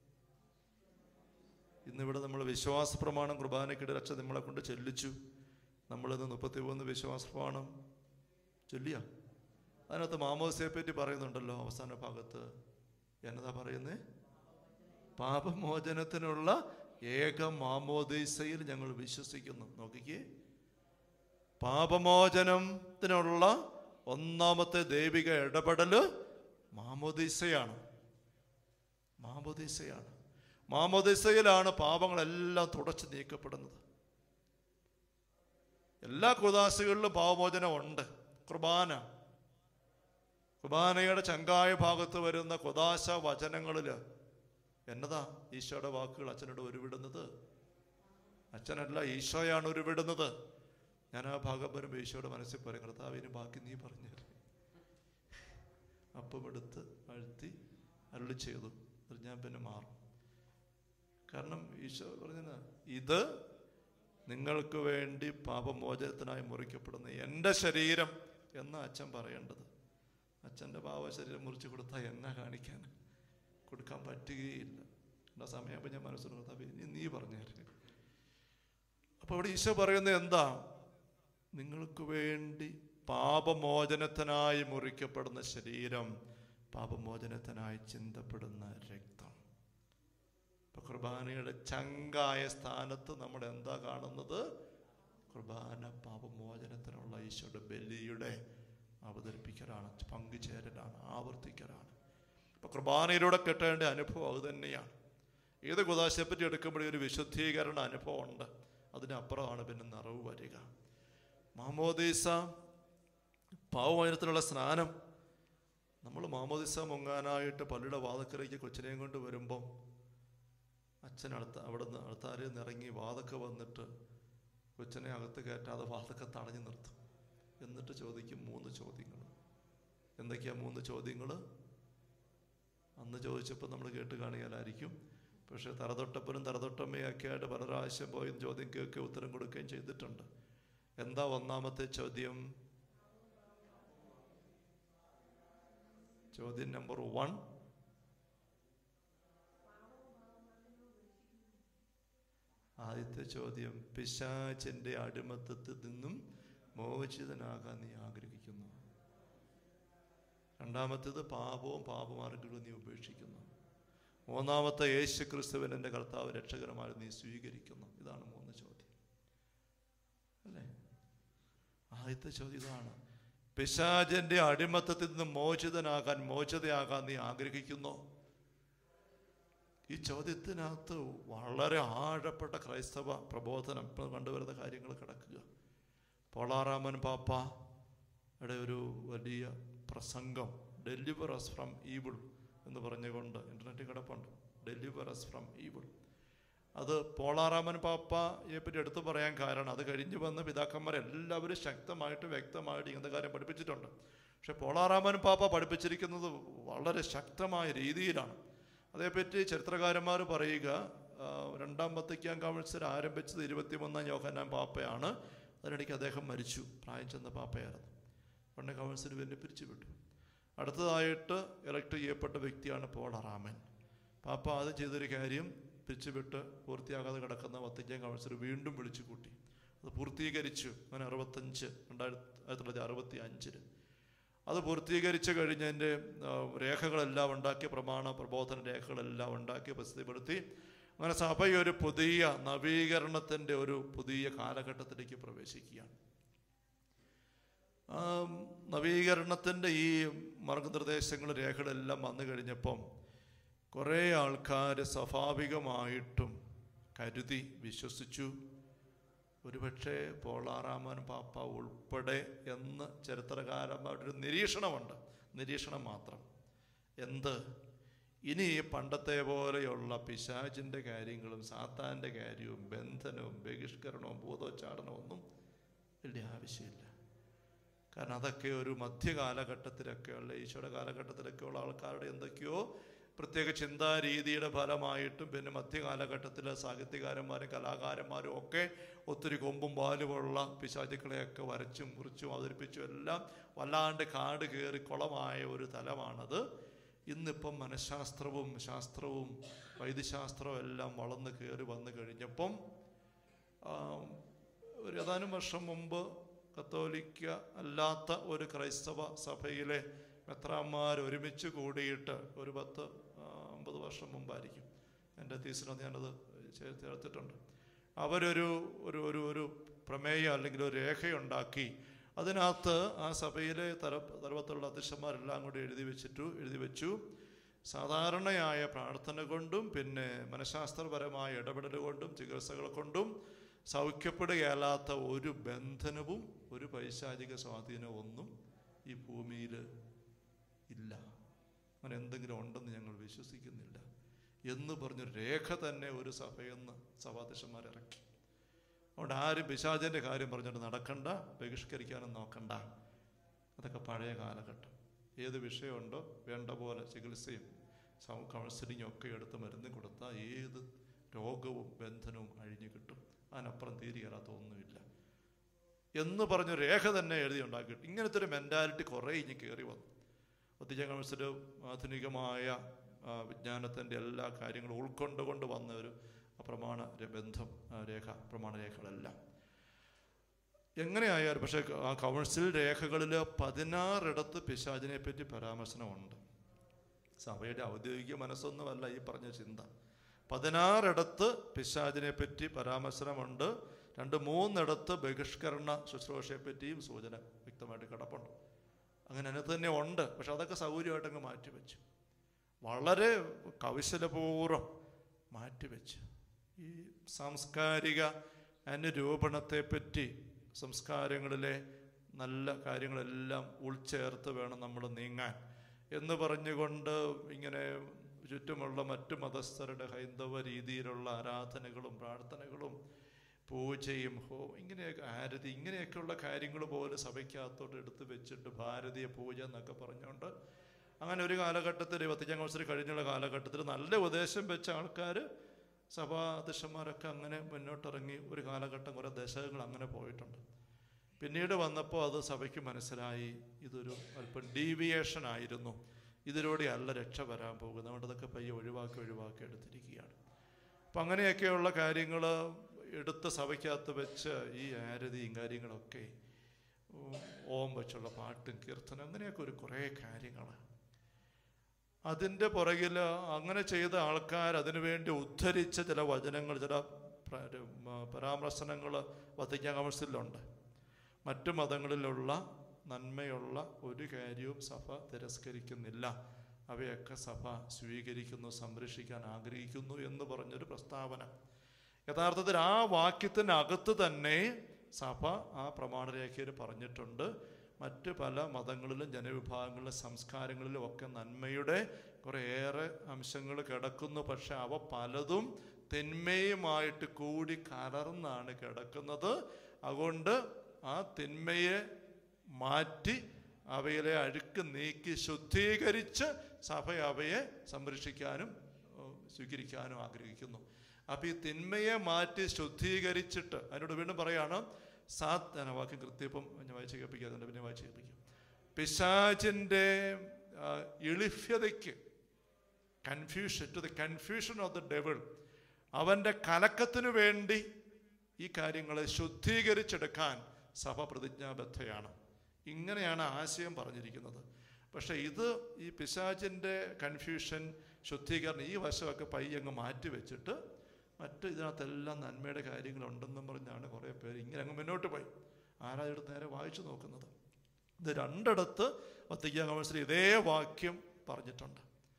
ഇന്നിവിടെ നമ്മൾ വിശ്വാസ പ്രമാണം കുർബാനക്കിടെ രക്ഷ നമ്മളെ കൊണ്ട് ചെല്ലിച്ചു നമ്മളിന്ന് മുപ്പത്തി മൂന്ന് വിശ്വാസ പ്രമാണം ചൊല്ലിയ അതിനകത്ത് മാമോദിസയെ പറ്റി പറയുന്നുണ്ടല്ലോ അവസാന ഭാഗത്ത് എന്നതാ പറയുന്നേ പാപമോചനത്തിനുള്ള ഏക മാമോദീസയിൽ ഞങ്ങൾ വിശ്വസിക്കുന്നു നോക്കിക്കേ പാപമോചനത്തിനുള്ള ഒന്നാമത്തെ ദൈവിക ഇടപെടല് മാമോദീസയാണ് മാമോദീസയാണ് മാമോദീസയിലാണ് പാപങ്ങളെല്ലാം തുടച്ചു നീക്കപ്പെടുന്നത് എല്ലാ കുദാശകളിലും പാപമോചനം ഉണ്ട് കുർബാന കുർബാനയുടെ ചങ്കായ ഭാഗത്ത് വരുന്ന കുദാശ വചനങ്ങളിൽ എന്നതാ ഈശോയുടെ വാക്കുകൾ അച്ഛനോട് ഉരുവിടുന്നത് അച്ഛനല്ല ഈശോയാണ് ഉരുവിടുന്നത് ഞാൻ ആ ഭാഗം വരുമ്പോൾ ഈശോയുടെ മനസ്സിൽ പറയും കർത്താവിന് ബാക്കി നീ പറഞ്ഞു അപ്പം എടുത്ത് അഴുത്തി അരുളി ചെയ്തു അത് ഞാൻ പിന്നെ മാറും കാരണം ഈശോ പറഞ്ഞത് ഇത് നിങ്ങൾക്ക് വേണ്ടി പാപമോചനത്തിനായി മുറിക്കപ്പെടുന്ന എൻ്റെ ശരീരം എന്ന അച്ഛൻ പറയേണ്ടത് അച്ഛൻ്റെ പാവ ശരീരം മുറിച്ച് കൊടുത്താൽ എന്നെ കാണിക്കാൻ കൊടുക്കാൻ പറ്റുകയില്ല എൻ്റെ സമയമാകുമ്പോൾ ഞാൻ മനസ്സിൽ കർത്താവ് ഇനി നീ പറഞ്ഞു അപ്പോൾ ഇവിടെ ഈശോ പറയുന്നത് എന്താ നിങ്ങൾക്ക് വേണ്ടി പാപമോചനത്തിനായി മുറിക്കപ്പെടുന്ന ശരീരം പാപമോചനത്തിനായി ചിന്തപ്പെടുന്ന രക്തം ഇപ്പൊ കുർബാനയുടെ ചങ്കായ സ്ഥാനത്ത് നമ്മൾ എന്താ കാണുന്നത് കുർബാന പാപമോചനത്തിനുള്ള ഈശോയുടെ ബലിയുടെ അവതരിപ്പിക്കലാണ് പങ്കുചേരലാണ് ആവർത്തിക്കലാണ് ഇപ്പൊ കുർബാനയിലൂടെ കിട്ടേണ്ട അനുഭവം അത് തന്നെയാണ് ഏത് കുദാശയെപ്പറ്റി എടുക്കുമ്പോഴും ഒരു വിശുദ്ധീകരണ അനുഭവം ഉണ്ട് അതിനപ്പുറമാണ് പിന്നെ നിറവ് വരിക മാമോദീസ പാവമോചനത്തിനുള്ള സ്നാനം നമ്മൾ മാമോദിസ മുങ്ങാനായിട്ട് പള്ളിയുടെ വാതക്കരയ്ക്ക് കൊച്ചിനെയും കൊണ്ട് വരുമ്പം അച്ഛൻ അടുത്ത അവിടുന്ന് അടുത്താരിൽ നിന്ന് ഇറങ്ങി വാതൊക്കെ വന്നിട്ട് കൊച്ചിനെ അകത്ത് കയറ്റാതെ വാതൊക്കെ തടഞ്ഞു നിർത്തും എന്നിട്ട് ചോദിക്കും മൂന്ന് ചോദ്യങ്ങൾ എന്തൊക്കെയാ മൂന്ന് ചോദ്യങ്ങൾ അന്ന് ചോദിച്ചപ്പോൾ നമ്മൾ കേട്ട് കാണുകയാലായിരിക്കും പക്ഷേ തറതൊട്ടപ്പനും തറതൊട്ടമ്മയൊക്കെ ആയിട്ട് പല പ്രാവശ്യം പോയി ചോദ്യം കേൾക്കുകയും ഉത്തരം കൊടുക്കുകയും ചെയ്തിട്ടുണ്ട് എന്താ ഒന്നാമത്തെ ചോദ്യം ചോദ്യം നമ്പർ വൺ ആദ്യത്തെ ചോദ്യം പിശാചിന്റെ അടിമത്തത്തിൽ നിന്നും മോചിതനാകാൻ നീ ആഗ്രഹിക്കുന്നു രണ്ടാമത്തേത് പാപവും പാപമാർഗങ്ങളും നീ ഉപേക്ഷിക്കുന്നു മൂന്നാമത്തെ യേശു ക്രിസ്തുവിൻ എൻ്റെ കർത്താവ് രക്ഷകരമായി നീ സ്വീകരിക്കുന്നു ഇതാണ് മൂന്ന് ചോദ്യം അല്ലേ ആദ്യത്തെ ചോദ്യം ഇതാണ് പിശാചന്റെ അടിമത്തത്തിൽ നിന്ന് മോചിതനാകാൻ മോചിതയാകാൻ നീ ആഗ്രഹിക്കുന്നു ഈ ചോദ്യത്തിനകത്ത് വളരെ ആഴപ്പെട്ട ക്രൈസ്തവ പ്രബോധനം ഇപ്പോൾ കണ്ടുവരുന്ന കാര്യങ്ങൾ കിടക്കുക പോളാറാമൻ പാപ്പയുടെ ഒരു വലിയ പ്രസംഗം ഡെലിവർ അസ് ഫ്രം ഈവിൾ എന്ന് പറഞ്ഞുകൊണ്ട് ഇൻ്റർനെറ്റിൽ കിടപ്പുണ്ട് ഡെലിവർ അസ് ഫ്രം ഈവിൾ അത് പോളാറാമൻ പാപ്പയെ പറ്റി എടുത്തു പറയാൻ കാരണം അത് കഴിഞ്ഞ് വന്ന പിതാക്കന്മാരെല്ലാവരും ശക്തമായിട്ട് വ്യക്തമായിട്ട് ഇങ്ങനത്തെ കാര്യം പഠിപ്പിച്ചിട്ടുണ്ട് പക്ഷെ പോളാറാമൻ പാപ്പ പഠിപ്പിച്ചിരിക്കുന്നത് വളരെ ശക്തമായ രീതിയിലാണ് അതേപ്പറ്റി ചരിത്രകാരന്മാർ പറയുക ആ, രണ്ടാം വത്തിക്കാൻ കൗൺസിൽ ആരംഭിച്ചത് ഇരുപത്തിമൂന്നാം യോഹന്നാൻ പാപ്പയാണ് അതിനിടയ്ക്ക് അദ്ദേഹം മരിച്ചു പ്രായം ചെന്ന പാപ്പയായിരുന്നു ഉടനെ കൗൺസിൽ പിന്നെ പിരിച്ചുവിട്ടു അടുത്തതായിട്ട് ഇലക്ട് ചെയ്യപ്പെട്ട വ്യക്തിയാണ് പോളറാമൻ പാപ്പ അത് ചെയ്തൊരു കാര്യം പിരിച്ചുവിട്ട് പൂർത്തിയാകാതെ കിടക്കുന്ന വത്തിക്കാൻ കൗൺസിൽ വീണ്ടും വിളിച്ചു കൂട്ടി അത് പൂർത്തീകരിച്ചു അങ്ങനെ അറുപത്തഞ്ച് രണ്ടായിരത്തി ആയിരത്തി തൊള്ളായിരത്തി അറുപത്തി അഞ്ചില് അത് പൂർത്തീകരിച്ച് കഴിഞ്ഞതിൻ്റെ ആ, രേഖകളെല്ലാം ഉണ്ടാക്കി പ്രമാണ പ്രബോധന രേഖകളെല്ലാം ഉണ്ടാക്കി പ്രസിദ്ധപ്പെടുത്തി അങ്ങനെ സഭ ഒരു പുതിയ നവീകരണത്തിൻ്റെ ഒരു പുതിയ കാലഘട്ടത്തിലേക്ക് പ്രവേശിക്കുകയാണ് ആ നവീകരണത്തിൻ്റെ ഈ മാർഗനിർദ്ദേശങ്ങൾ രേഖകളെല്ലാം വന്നു കഴിഞ്ഞപ്പം കുറേ ആൾക്കാർ സ്വാഭാവികമായിട്ടും കരുതി വിശ്വസിച്ചു ഒരുപക്ഷെ പോളാറാമൻ പാപ്പ ഉൾപ്പെടെ എന്ന് ചരിത്രകാരന്മാരുടെ ഒരു നിരീക്ഷണമുണ്ട് നിരീക്ഷണം മാത്രം എന്ത് ഇനി ഈ പണ്ടത്തെ പോലെയുള്ള പിശാചിൻ്റെ കാര്യങ്ങളും സാത്താൻ്റെ കാര്യവും ബന്ധനവും ബഹിഷ്കരണവും ഭൂതോച്ചാടനവും ഒന്നും വലിയ ആവശ്യമില്ല കാരണം അതൊക്കെ ഒരു മധ്യകാലഘട്ടത്തിലൊക്കെയുള്ള ഈശോയുടെ കാലഘട്ടത്തിലൊക്കെയുള്ള ആൾക്കാരുടെ എന്തൊക്കെയോ പ്രത്യേക ചിന്താരീതിയുടെ ഫലമായിട്ടും പിന്നെ മധ്യകാലഘട്ടത്തിലെ സാഹിത്യകാരന്മാരും കലാകാരന്മാരും ഒക്കെ ഒത്തിരി കൊമ്പും പാലുമുള്ള പിശാചുക്കളെയൊക്കെ വരച്ചും കുറിച്ചും അവതരിപ്പിച്ചും എല്ലാം വല്ലാണ്ട് കാട് കയറി കുളമായ ഒരു തലമാണത് ഇന്നിപ്പം മനഃശാസ്ത്രവും ശാസ്ത്രവും വൈദ്യശാസ്ത്രവും എല്ലാം വളർന്നു കയറി വന്നു കഴിഞ്ഞപ്പം ആ, ഒരു ഏതാനും വർഷം മുമ്പ് കത്തോലിക്ക അല്ലാത്ത ഒരു ക്രൈസ്തവ സഭയിലെ മെത്രാന്മാർ ഒരുമിച്ച് കൂടിയിട്ട് ഒരു പത്ത് ആ, അമ്പത് വർഷം മുമ്പായിരിക്കും എൻ്റെ തീസിനകത്ത് ഞാനത് ചേ- ചേർത്തിട്ടുണ്ട് അവരൊരു ഒരു ഒരു ഒരു പ്രമേയം അല്ലെങ്കിൽ ഒരു രേഖയുണ്ടാക്കി അതിനകത്ത് ആ സഭയിലെ തല തലവത്തുള്ള അധ്യക്ഷന്മാരെല്ലാം കൂടി എഴുതി വെച്ചിട്ടു എഴുതി വെച്ചു സാധാരണയായ പ്രാർത്ഥന കൊണ്ടും പിന്നെ മനഃശാസ്ത്രപരമായ ഇടപെടൽ കൊണ്ടും ചികിത്സകൾ കൊണ്ടും സൗഖ്യപ്പെടുകയല്ലാത്ത ഒരു ബന്ധനവും ഒരു പൈശാചിക സ്വാധീനവും ഒന്നും ഈ ഭൂമിയിൽ ഇല്ല അങ്ങനെ എന്തെങ്കിലും ഉണ്ടെന്ന് ഞങ്ങൾ വിശ്വസിക്കുന്നില്ല എന്ന് പറഞ്ഞൊരു രേഖ തന്നെ ഒരു സഭയെന്ന് സഭാധ്യക്ഷന്മാർ ഇറക്കി അതുകൊണ്ട് ആരും പിശാചിൻ്റെ കാര്യം പറഞ്ഞിട്ട് നടക്കണ്ട ബഹിഷ്കരിക്കാനും നോക്കണ്ട അതൊക്കെ പഴയ കാലഘട്ടം ഏത് വിഷയമുണ്ടോ വേണ്ട പോലെ ചികിത്സയും സൗ- കൗൺസിലിങ്ങും ഒക്കെ എടുത്ത് മരുന്ന് കൊടുത്താൽ ഏത് രോഗവും ബന്ധനവും അഴിഞ്ഞു കിട്ടും അതിനപ്പുറം തീരുകയറാത്ത ഒന്നുമില്ല എന്ന് പറഞ്ഞ രേഖ തന്നെ എഴുതി ഉണ്ടാക്കിയിട്ട് ഇങ്ങനത്തെ ഒരു മെൻറ്റാലിറ്റി കുറേ ഇനി കയറി വന്നു ഒത്തിരി കൗൺസിൽ ആധുനികമായ ആ, വിജ്ഞാനത്തിൻ്റെ എല്ലാ കാര്യങ്ങളും ഉൾക്കൊണ്ടുകൊണ്ട് വന്ന ഒരു പ്രമാണ ര- ബന്ധം ആ, രേഖ പ്രമാണ രേഖകളെല്ലാം എങ്ങനെയായാലും പക്ഷേ ആ കൗൺസിൽ രേഖകളിൽ പതിനാറിടത്ത് പിശാചിനെ പറ്റി പരാമർശനമുണ്ട് സഭയുടെ ഔദ്യോഗിക മനസ്സൊന്നുമല്ല ഈ പറഞ്ഞ ചിന്ത പതിനാറിടത്ത് പിശാചിനെ പറ്റി പരാമർശനമുണ്ട് രണ്ട് മൂന്നിടത്ത് ബഹിഷ്കരണ ശുശ്രൂഷയെ പറ്റിയും സൂചന വ്യക്തമായിട്ട് കിടപ്പുണ്ട് അങ്ങനെ അതിനകത്ത് തന്നെ ഉണ്ട് പക്ഷെ അതൊക്കെ സൗകര്യമായിട്ട് അങ്ങ് മാറ്റിവെച്ചു വളരെ കൗശലപൂർവ്വം മാറ്റിവെച്ച് ഈ സാംസ്കാരിക അനുരൂപണത്തെപ്പറ്റി സംസ്കാരങ്ങളിലെ നല്ല കാര്യങ്ങളെല്ലാം ഉൾച്ചേർത്ത് വേണം നമ്മൾ നീങ്ങാൻ എന്ന് പറഞ്ഞുകൊണ്ട് ഇങ്ങനെ ചുറ്റുമുള്ള മറ്റു മതസ്ഥരുടെ ഹൈന്ദവ രീതിയിലുള്ള ആരാധനകളും പ്രാർത്ഥനകളും പൂജയും ഹോ ഇങ്ങനെയൊക്കെ ആരതി ഇങ്ങനെയൊക്കെയുള്ള കാര്യങ്ങൾ പോലും സഭയ്ക്കകത്തോട്ട് എടുത്ത് വെച്ചിട്ട് ഭാരതീയ പൂജ എന്നൊക്കെ പറഞ്ഞുകൊണ്ട് അങ്ങനെ ഒരു കാലഘട്ടത്തിൽ പത്തിച്ചാം കൗൺസിൽ കഴിഞ്ഞുള്ള കാലഘട്ടത്തിൽ നല്ല ഉപദേശം വെച്ച ആൾക്കാർ സഭാധ്യക്ഷന്മാരൊക്കെ അങ്ങനെ മുന്നോട്ടിറങ്ങി ഒരു കാലഘട്ടം കുറേ ദശകങ്ങൾ അങ്ങനെ പോയിട്ടുണ്ട് പിന്നീട് വന്നപ്പോൾ അത് സഭയ്ക്ക് മനസ്സിലായി ഇതൊരു അല്പം ഡീവിയേഷൻ ആയിരുന്നു ഇതിലൂടെ അല്ല രക്ഷ വരാൻ പോകുന്നത് അതുകൊണ്ട് അതൊക്കെ പയ്യെ ഒഴിവാക്കി ഒഴിവാക്കി എടുത്തിരിക്കുകയാണ് അപ്പം അങ്ങനെയൊക്കെയുള്ള കാര്യങ്ങൾ എടുത്ത് സഭയ്ക്കകത്ത് വെച്ച് ഈ ആരതിയും കാര്യങ്ങളൊക്കെ ഉം, ഓം വെച്ചുള്ള പാട്ടും കീർത്തനം അങ്ങനെയൊക്കെ ഒരു കുറേ കാര്യങ്ങൾ അതിൻ്റെ പുറകിൽ അങ്ങനെ ചെയ്ത ആൾക്കാർ അതിനുവേണ്ടി ഉദ്ധരിച്ച ചില വചനങ്ങൾ ചില പ്ര- മ- പരാമർശനങ്ങൾ വത്തിക്കാൻ കൗൺസിലുണ്ട് മറ്റു മതങ്ങളിലുള്ള നന്മയുള്ള ഒരു കാര്യവും സഭ തിരസ്കരിക്കുന്നില്ല അവയൊക്കെ സഭ സ്വീകരിക്കുന്നു സംരക്ഷിക്കാൻ ആഗ്രഹിക്കുന്നു എന്ന് പറഞ്ഞൊരു പ്രസ്താവന യഥാർത്ഥത്തിൽ ആ വാക്യത്തിനകത്ത് തന്നെ സഭ ആ പ്രമാണരേഖയിൽ പറഞ്ഞിട്ടുണ്ട് മറ്റ് പല മതങ്ങളിലും ജനവിഭാഗങ്ങളിലും സംസ്കാരങ്ങളിലും ഒക്കെ നന്മയുടെ കുറേയേറെ അംശങ്ങൾ കിടക്കുന്നു പക്ഷെ അവ പലതും തിന്മയുമായിട്ട് കൂടി കലർന്നാണ് കിടക്കുന്നത് അതുകൊണ്ട് ആ തിന്മയെ മാറ്റി അവയിലെ അഴുക്ക് നീക്കി ശുദ്ധീകരിച്ച് സഭ അവയെ സംരക്ഷിക്കാനും ഏഹ്, സ്വീകരിക്കാനും ആഗ്രഹിക്കുന്നു അപ്പം ഈ തിന്മയെ മാറ്റി ശുദ്ധീകരിച്ചിട്ട് അതിനോട് വീണ്ടും പറയാണ് സാത്ത് ഞാൻ ആ വാക്യം കൃത്യപ്പം ഞാൻ വായിച്ച് കേൾപ്പിക്കാറുണ്ട് പിന്നെ വായിച്ച് കേൾപ്പിക്കും പിശാചിൻ്റെ ആ, എളിഫ്യതയ്ക്ക് confusion to the confusion of the devil അവൻ്റെ കലക്കത്തിനു വേണ്ടി ഈ കാര്യങ്ങളെ ശുദ്ധീകരിച്ചെടുക്കാൻ സഭ പ്രതിജ്ഞാബദ്ധയാണ് ഇങ്ങനെയാണ് ആശയം പറഞ്ഞിരിക്കുന്നത് പക്ഷേ ഇത് ഈ പിശാചിൻ്റെ കൺഫ്യൂഷൻ ശുദ്ധീകരണം ഈ വശമൊക്കെ പയ്യങ്ങ് മാറ്റി വെച്ചിട്ട് മറ്റ് ഇതിനകത്തെല്ലാം നന്മയുടെ കാര്യങ്ങളുണ്ടെന്നും പറഞ്ഞാണ് കുറേ പേര് ഇങ്ങനെ അങ്ങ് മുന്നോട്ട് പോയി ആരാ എടുത്ത് നേരെ വായിച്ചു നോക്കുന്നത് ഇത് രണ്ടിടത്ത് വത്തിക്കാൻ കൗൺസിൽ ഇതേ വാക്യം പറഞ്ഞിട്ടുണ്ട്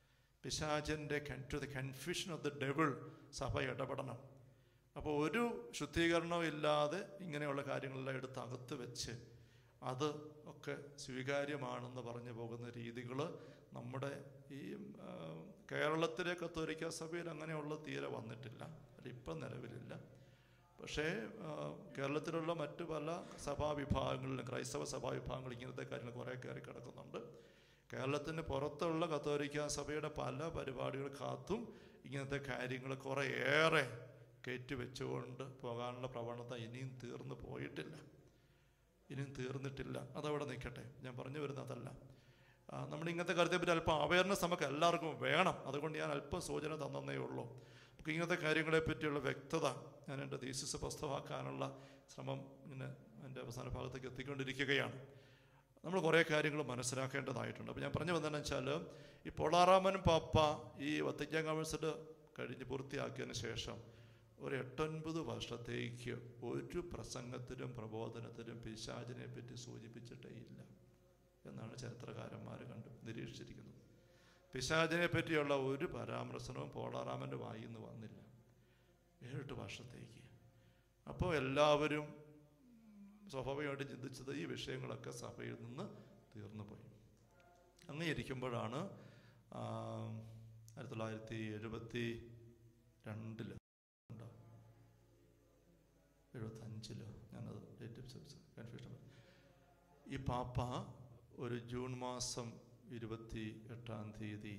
പിശാചിൻ്റെ to the confusion of the devil സഭ ഇടപെടണം അപ്പോൾ ഒരു ശുദ്ധീകരണവും ഇല്ലാതെ ഇങ്ങനെയുള്ള കാര്യങ്ങളെല്ലാം എടുത്ത് അകത്ത് വെച്ച് അത് ഒക്കെ സ്വീകാര്യമാണെന്ന് പറഞ്ഞു പോകുന്ന രീതികൾ നമ്മുടെ ഈ ആ, കേരളത്തിലെ കത്തോലിക്ക സഭയിൽ അങ്ങനെയുള്ള തീരെ വന്നിട്ടില്ല അത് ഇപ്പം നിലവിലില്ല പക്ഷേ ആ, കേരളത്തിലുള്ള മറ്റ് പല സഭാ വിഭാഗങ്ങളിലും ക്രൈസ്തവ സഭാ വിഭാഗങ്ങളിൽ ഇങ്ങനത്തെ കാര്യങ്ങൾ കുറേ കയറി കിടക്കുന്നുണ്ട് കേരളത്തിന് പുറത്തുള്ള കത്തോലിക്ക സഭയുടെ പല പരിപാടികൾക്കകത്തും ഇങ്ങനത്തെ കാര്യങ്ങൾ കുറേയേറെ കയറ്റിവെച്ചുകൊണ്ട് പോകാനുള്ള പ്രവണത ഇനിയും തീർന്നു പോയിട്ടില്ല ഇനിയും തീർന്നിട്ടില്ല അതവിടെ നിൽക്കട്ടെ ഞാൻ പറഞ്ഞു വരുന്നത് അതല്ല ആ, നമ്മൾ ഇങ്ങനത്തെ കാര്യത്തെപ്പറ്റി അല്പം അവയർനെസ് നമുക്ക് എല്ലാവർക്കും വേണം അതുകൊണ്ട് ഞാൻ അല്പം സൂചന തന്നേ ഉള്ളൂ നമുക്ക് ഇങ്ങനത്തെ കാര്യങ്ങളെ പറ്റിയുള്ള വ്യക്തത ഞാൻ എൻ്റെ തീസിസ് പുസ്തകമാക്കാനുള്ള ശ്രമം ഇങ്ങനെ എൻ്റെ അവസാന ഭാഗത്തേക്ക് എത്തിക്കൊണ്ടിരിക്കുകയാണ് നമ്മൾ കുറേ കാര്യങ്ങൾ മനസ്സിലാക്കേണ്ടതായിട്ടുണ്ട് അപ്പോൾ ഞാൻ പറഞ്ഞു വന്നതെന്ന് വെച്ചാൽ ഈ പൊളാറാമൻ പാപ്പ ഈ വത്തിക്കാൻ കൗൺസിൽ കഴിഞ്ഞ് പൂർത്തിയാക്കിയതിന് ശേഷം ഒരു എട്ടൊൻപത് വർഷത്തേക്ക് ഒരു പ്രസംഗത്തിലും പ്രബോധനത്തിലും പിശാചിനെ പറ്റി സൂചിപ്പിച്ചിട്ടേ ഇല്ല എന്നാണ് ചരിത്രകാരന്മാർ കണ്ടു നിരീക്ഷിച്ചിരിക്കുന്നത് പിശാചിനെ പറ്റിയുള്ള ഒരു പരാമർശനവും പോളാറാമൻ്റെ വായിൽ നിന്ന് വന്നില്ല ഏഴെട്ട് വർഷത്തേക്ക് അപ്പോൾ എല്ലാവരും സ്വാഭാവികമായിട്ട് ചിന്തിച്ചത് ഈ വിഷയങ്ങളൊക്കെ സഭയിൽ നിന്ന് തീർന്നു പോയി അങ്ങനെ ഇരിക്കുമ്പോഴാണ് ആ, ആയിരത്തി തൊള്ളായിരത്തി എഴുപത്തി രണ്ടില് ഉണ്ടോ എഴുപത്തഞ്ചിലോ ഞാനത് ഡേറ്റ് കൺഫ്യൂഷൻ ഈ പാപ്പ ഒരു ജൂൺ മാസം ഇരുപത്തി എട്ടാം തീയതി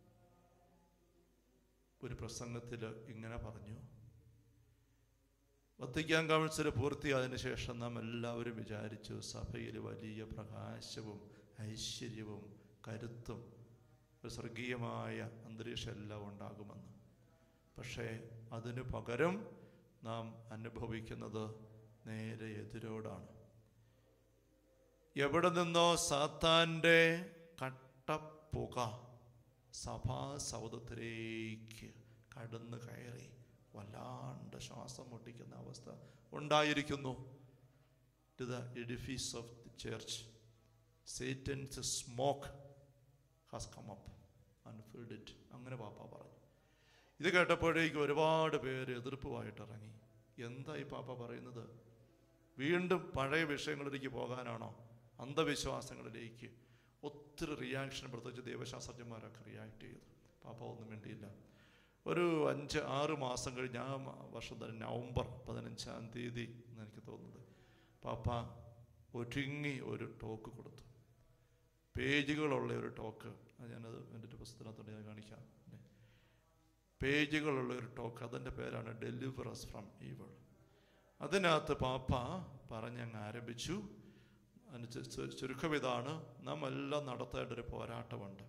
ഒരു പ്രസംഗത്തിൽ ഇങ്ങനെ പറഞ്ഞു വത്തിക്കാൻ കൗൺസിൽ പൂർത്തിയായതിനു ശേഷം നാം എല്ലാവരും വിചാരിച്ചു സഭയിൽ വലിയ പ്രകാശവും ഐശ്വര്യവും കരുത്തും ഒരു സ്വർഗീയമായ അന്തരീക്ഷം എല്ലാം ഉണ്ടാകുമെന്ന് പക്ഷേ അതിനു പകരം നാം അനുഭവിക്കുന്നത് നേരെ എതിരോടാണ് എവിടെ നിന്നോ സാത്താൻ്റെ കട്ടപ്പുക സഭാ സൗദത്തിലേക്ക് കടന്നു കയറി വല്ലാണ്ട് ശ്വാസം മുട്ടിക്കുന്ന അവസ്ഥ ഉണ്ടായിരിക്കുന്നു to the edifice of the church Satan's smoke has come up and filled it അങ്ങനെ പാപ്പ പറഞ്ഞു ഇത് കേട്ടപ്പോഴേക്കും ഒരുപാട് പേര് എതിർപ്പുമായിട്ട് ഇറങ്ങി എന്താ ഈ പാപ്പ പറയുന്നത് വീണ്ടും പഴയ വിഷയങ്ങളിലേക്ക് പോകാനാണോ അന്ധവിശ്വാസങ്ങളിലേക്ക് ഒത്തിരി റിയാക്ഷൻ പ്രത്യേകിച്ച് ദൈവശാസ്ത്രജ്ഞന്മാരൊക്കെ റിയാക്ട് ചെയ്തു പാപ്പ ഒന്നും വേണ്ടിയില്ല ഒരു അഞ്ച് ആറ് മാസം കഴിഞ്ഞ് ആ മ- വർഷം തന്നെ നവംബർ പതിനഞ്ചാം തീയതി എന്ന് എനിക്ക് തോന്നുന്നത് പാപ്പ ഒരുങ്ങി ഒരു ടോക്ക് കൊടുത്തു പേജുകളുള്ള ഒരു ടോക്ക് അത് ഞാനത് എൻ്റെ ഒരു പുസ്തകത്തിനകത്തോണ്ട് ഞാൻ കാണിക്കാം പിന്നെ പേജുകളുള്ള ഒരു ടോക്ക് അതിൻ്റെ പേരാണ് ഡെലിവറസ് ഫ്രം ഈവൾ അതിനകത്ത് പാപ്പ പറഞ്ഞങ്ങ് ആരംഭിച്ചു അതിന് ചു- ചു- ചുരുക്കം ഇതാണ് നാം എല്ലാം നടത്തേണ്ട ഒരു പോരാട്ടമുണ്ട്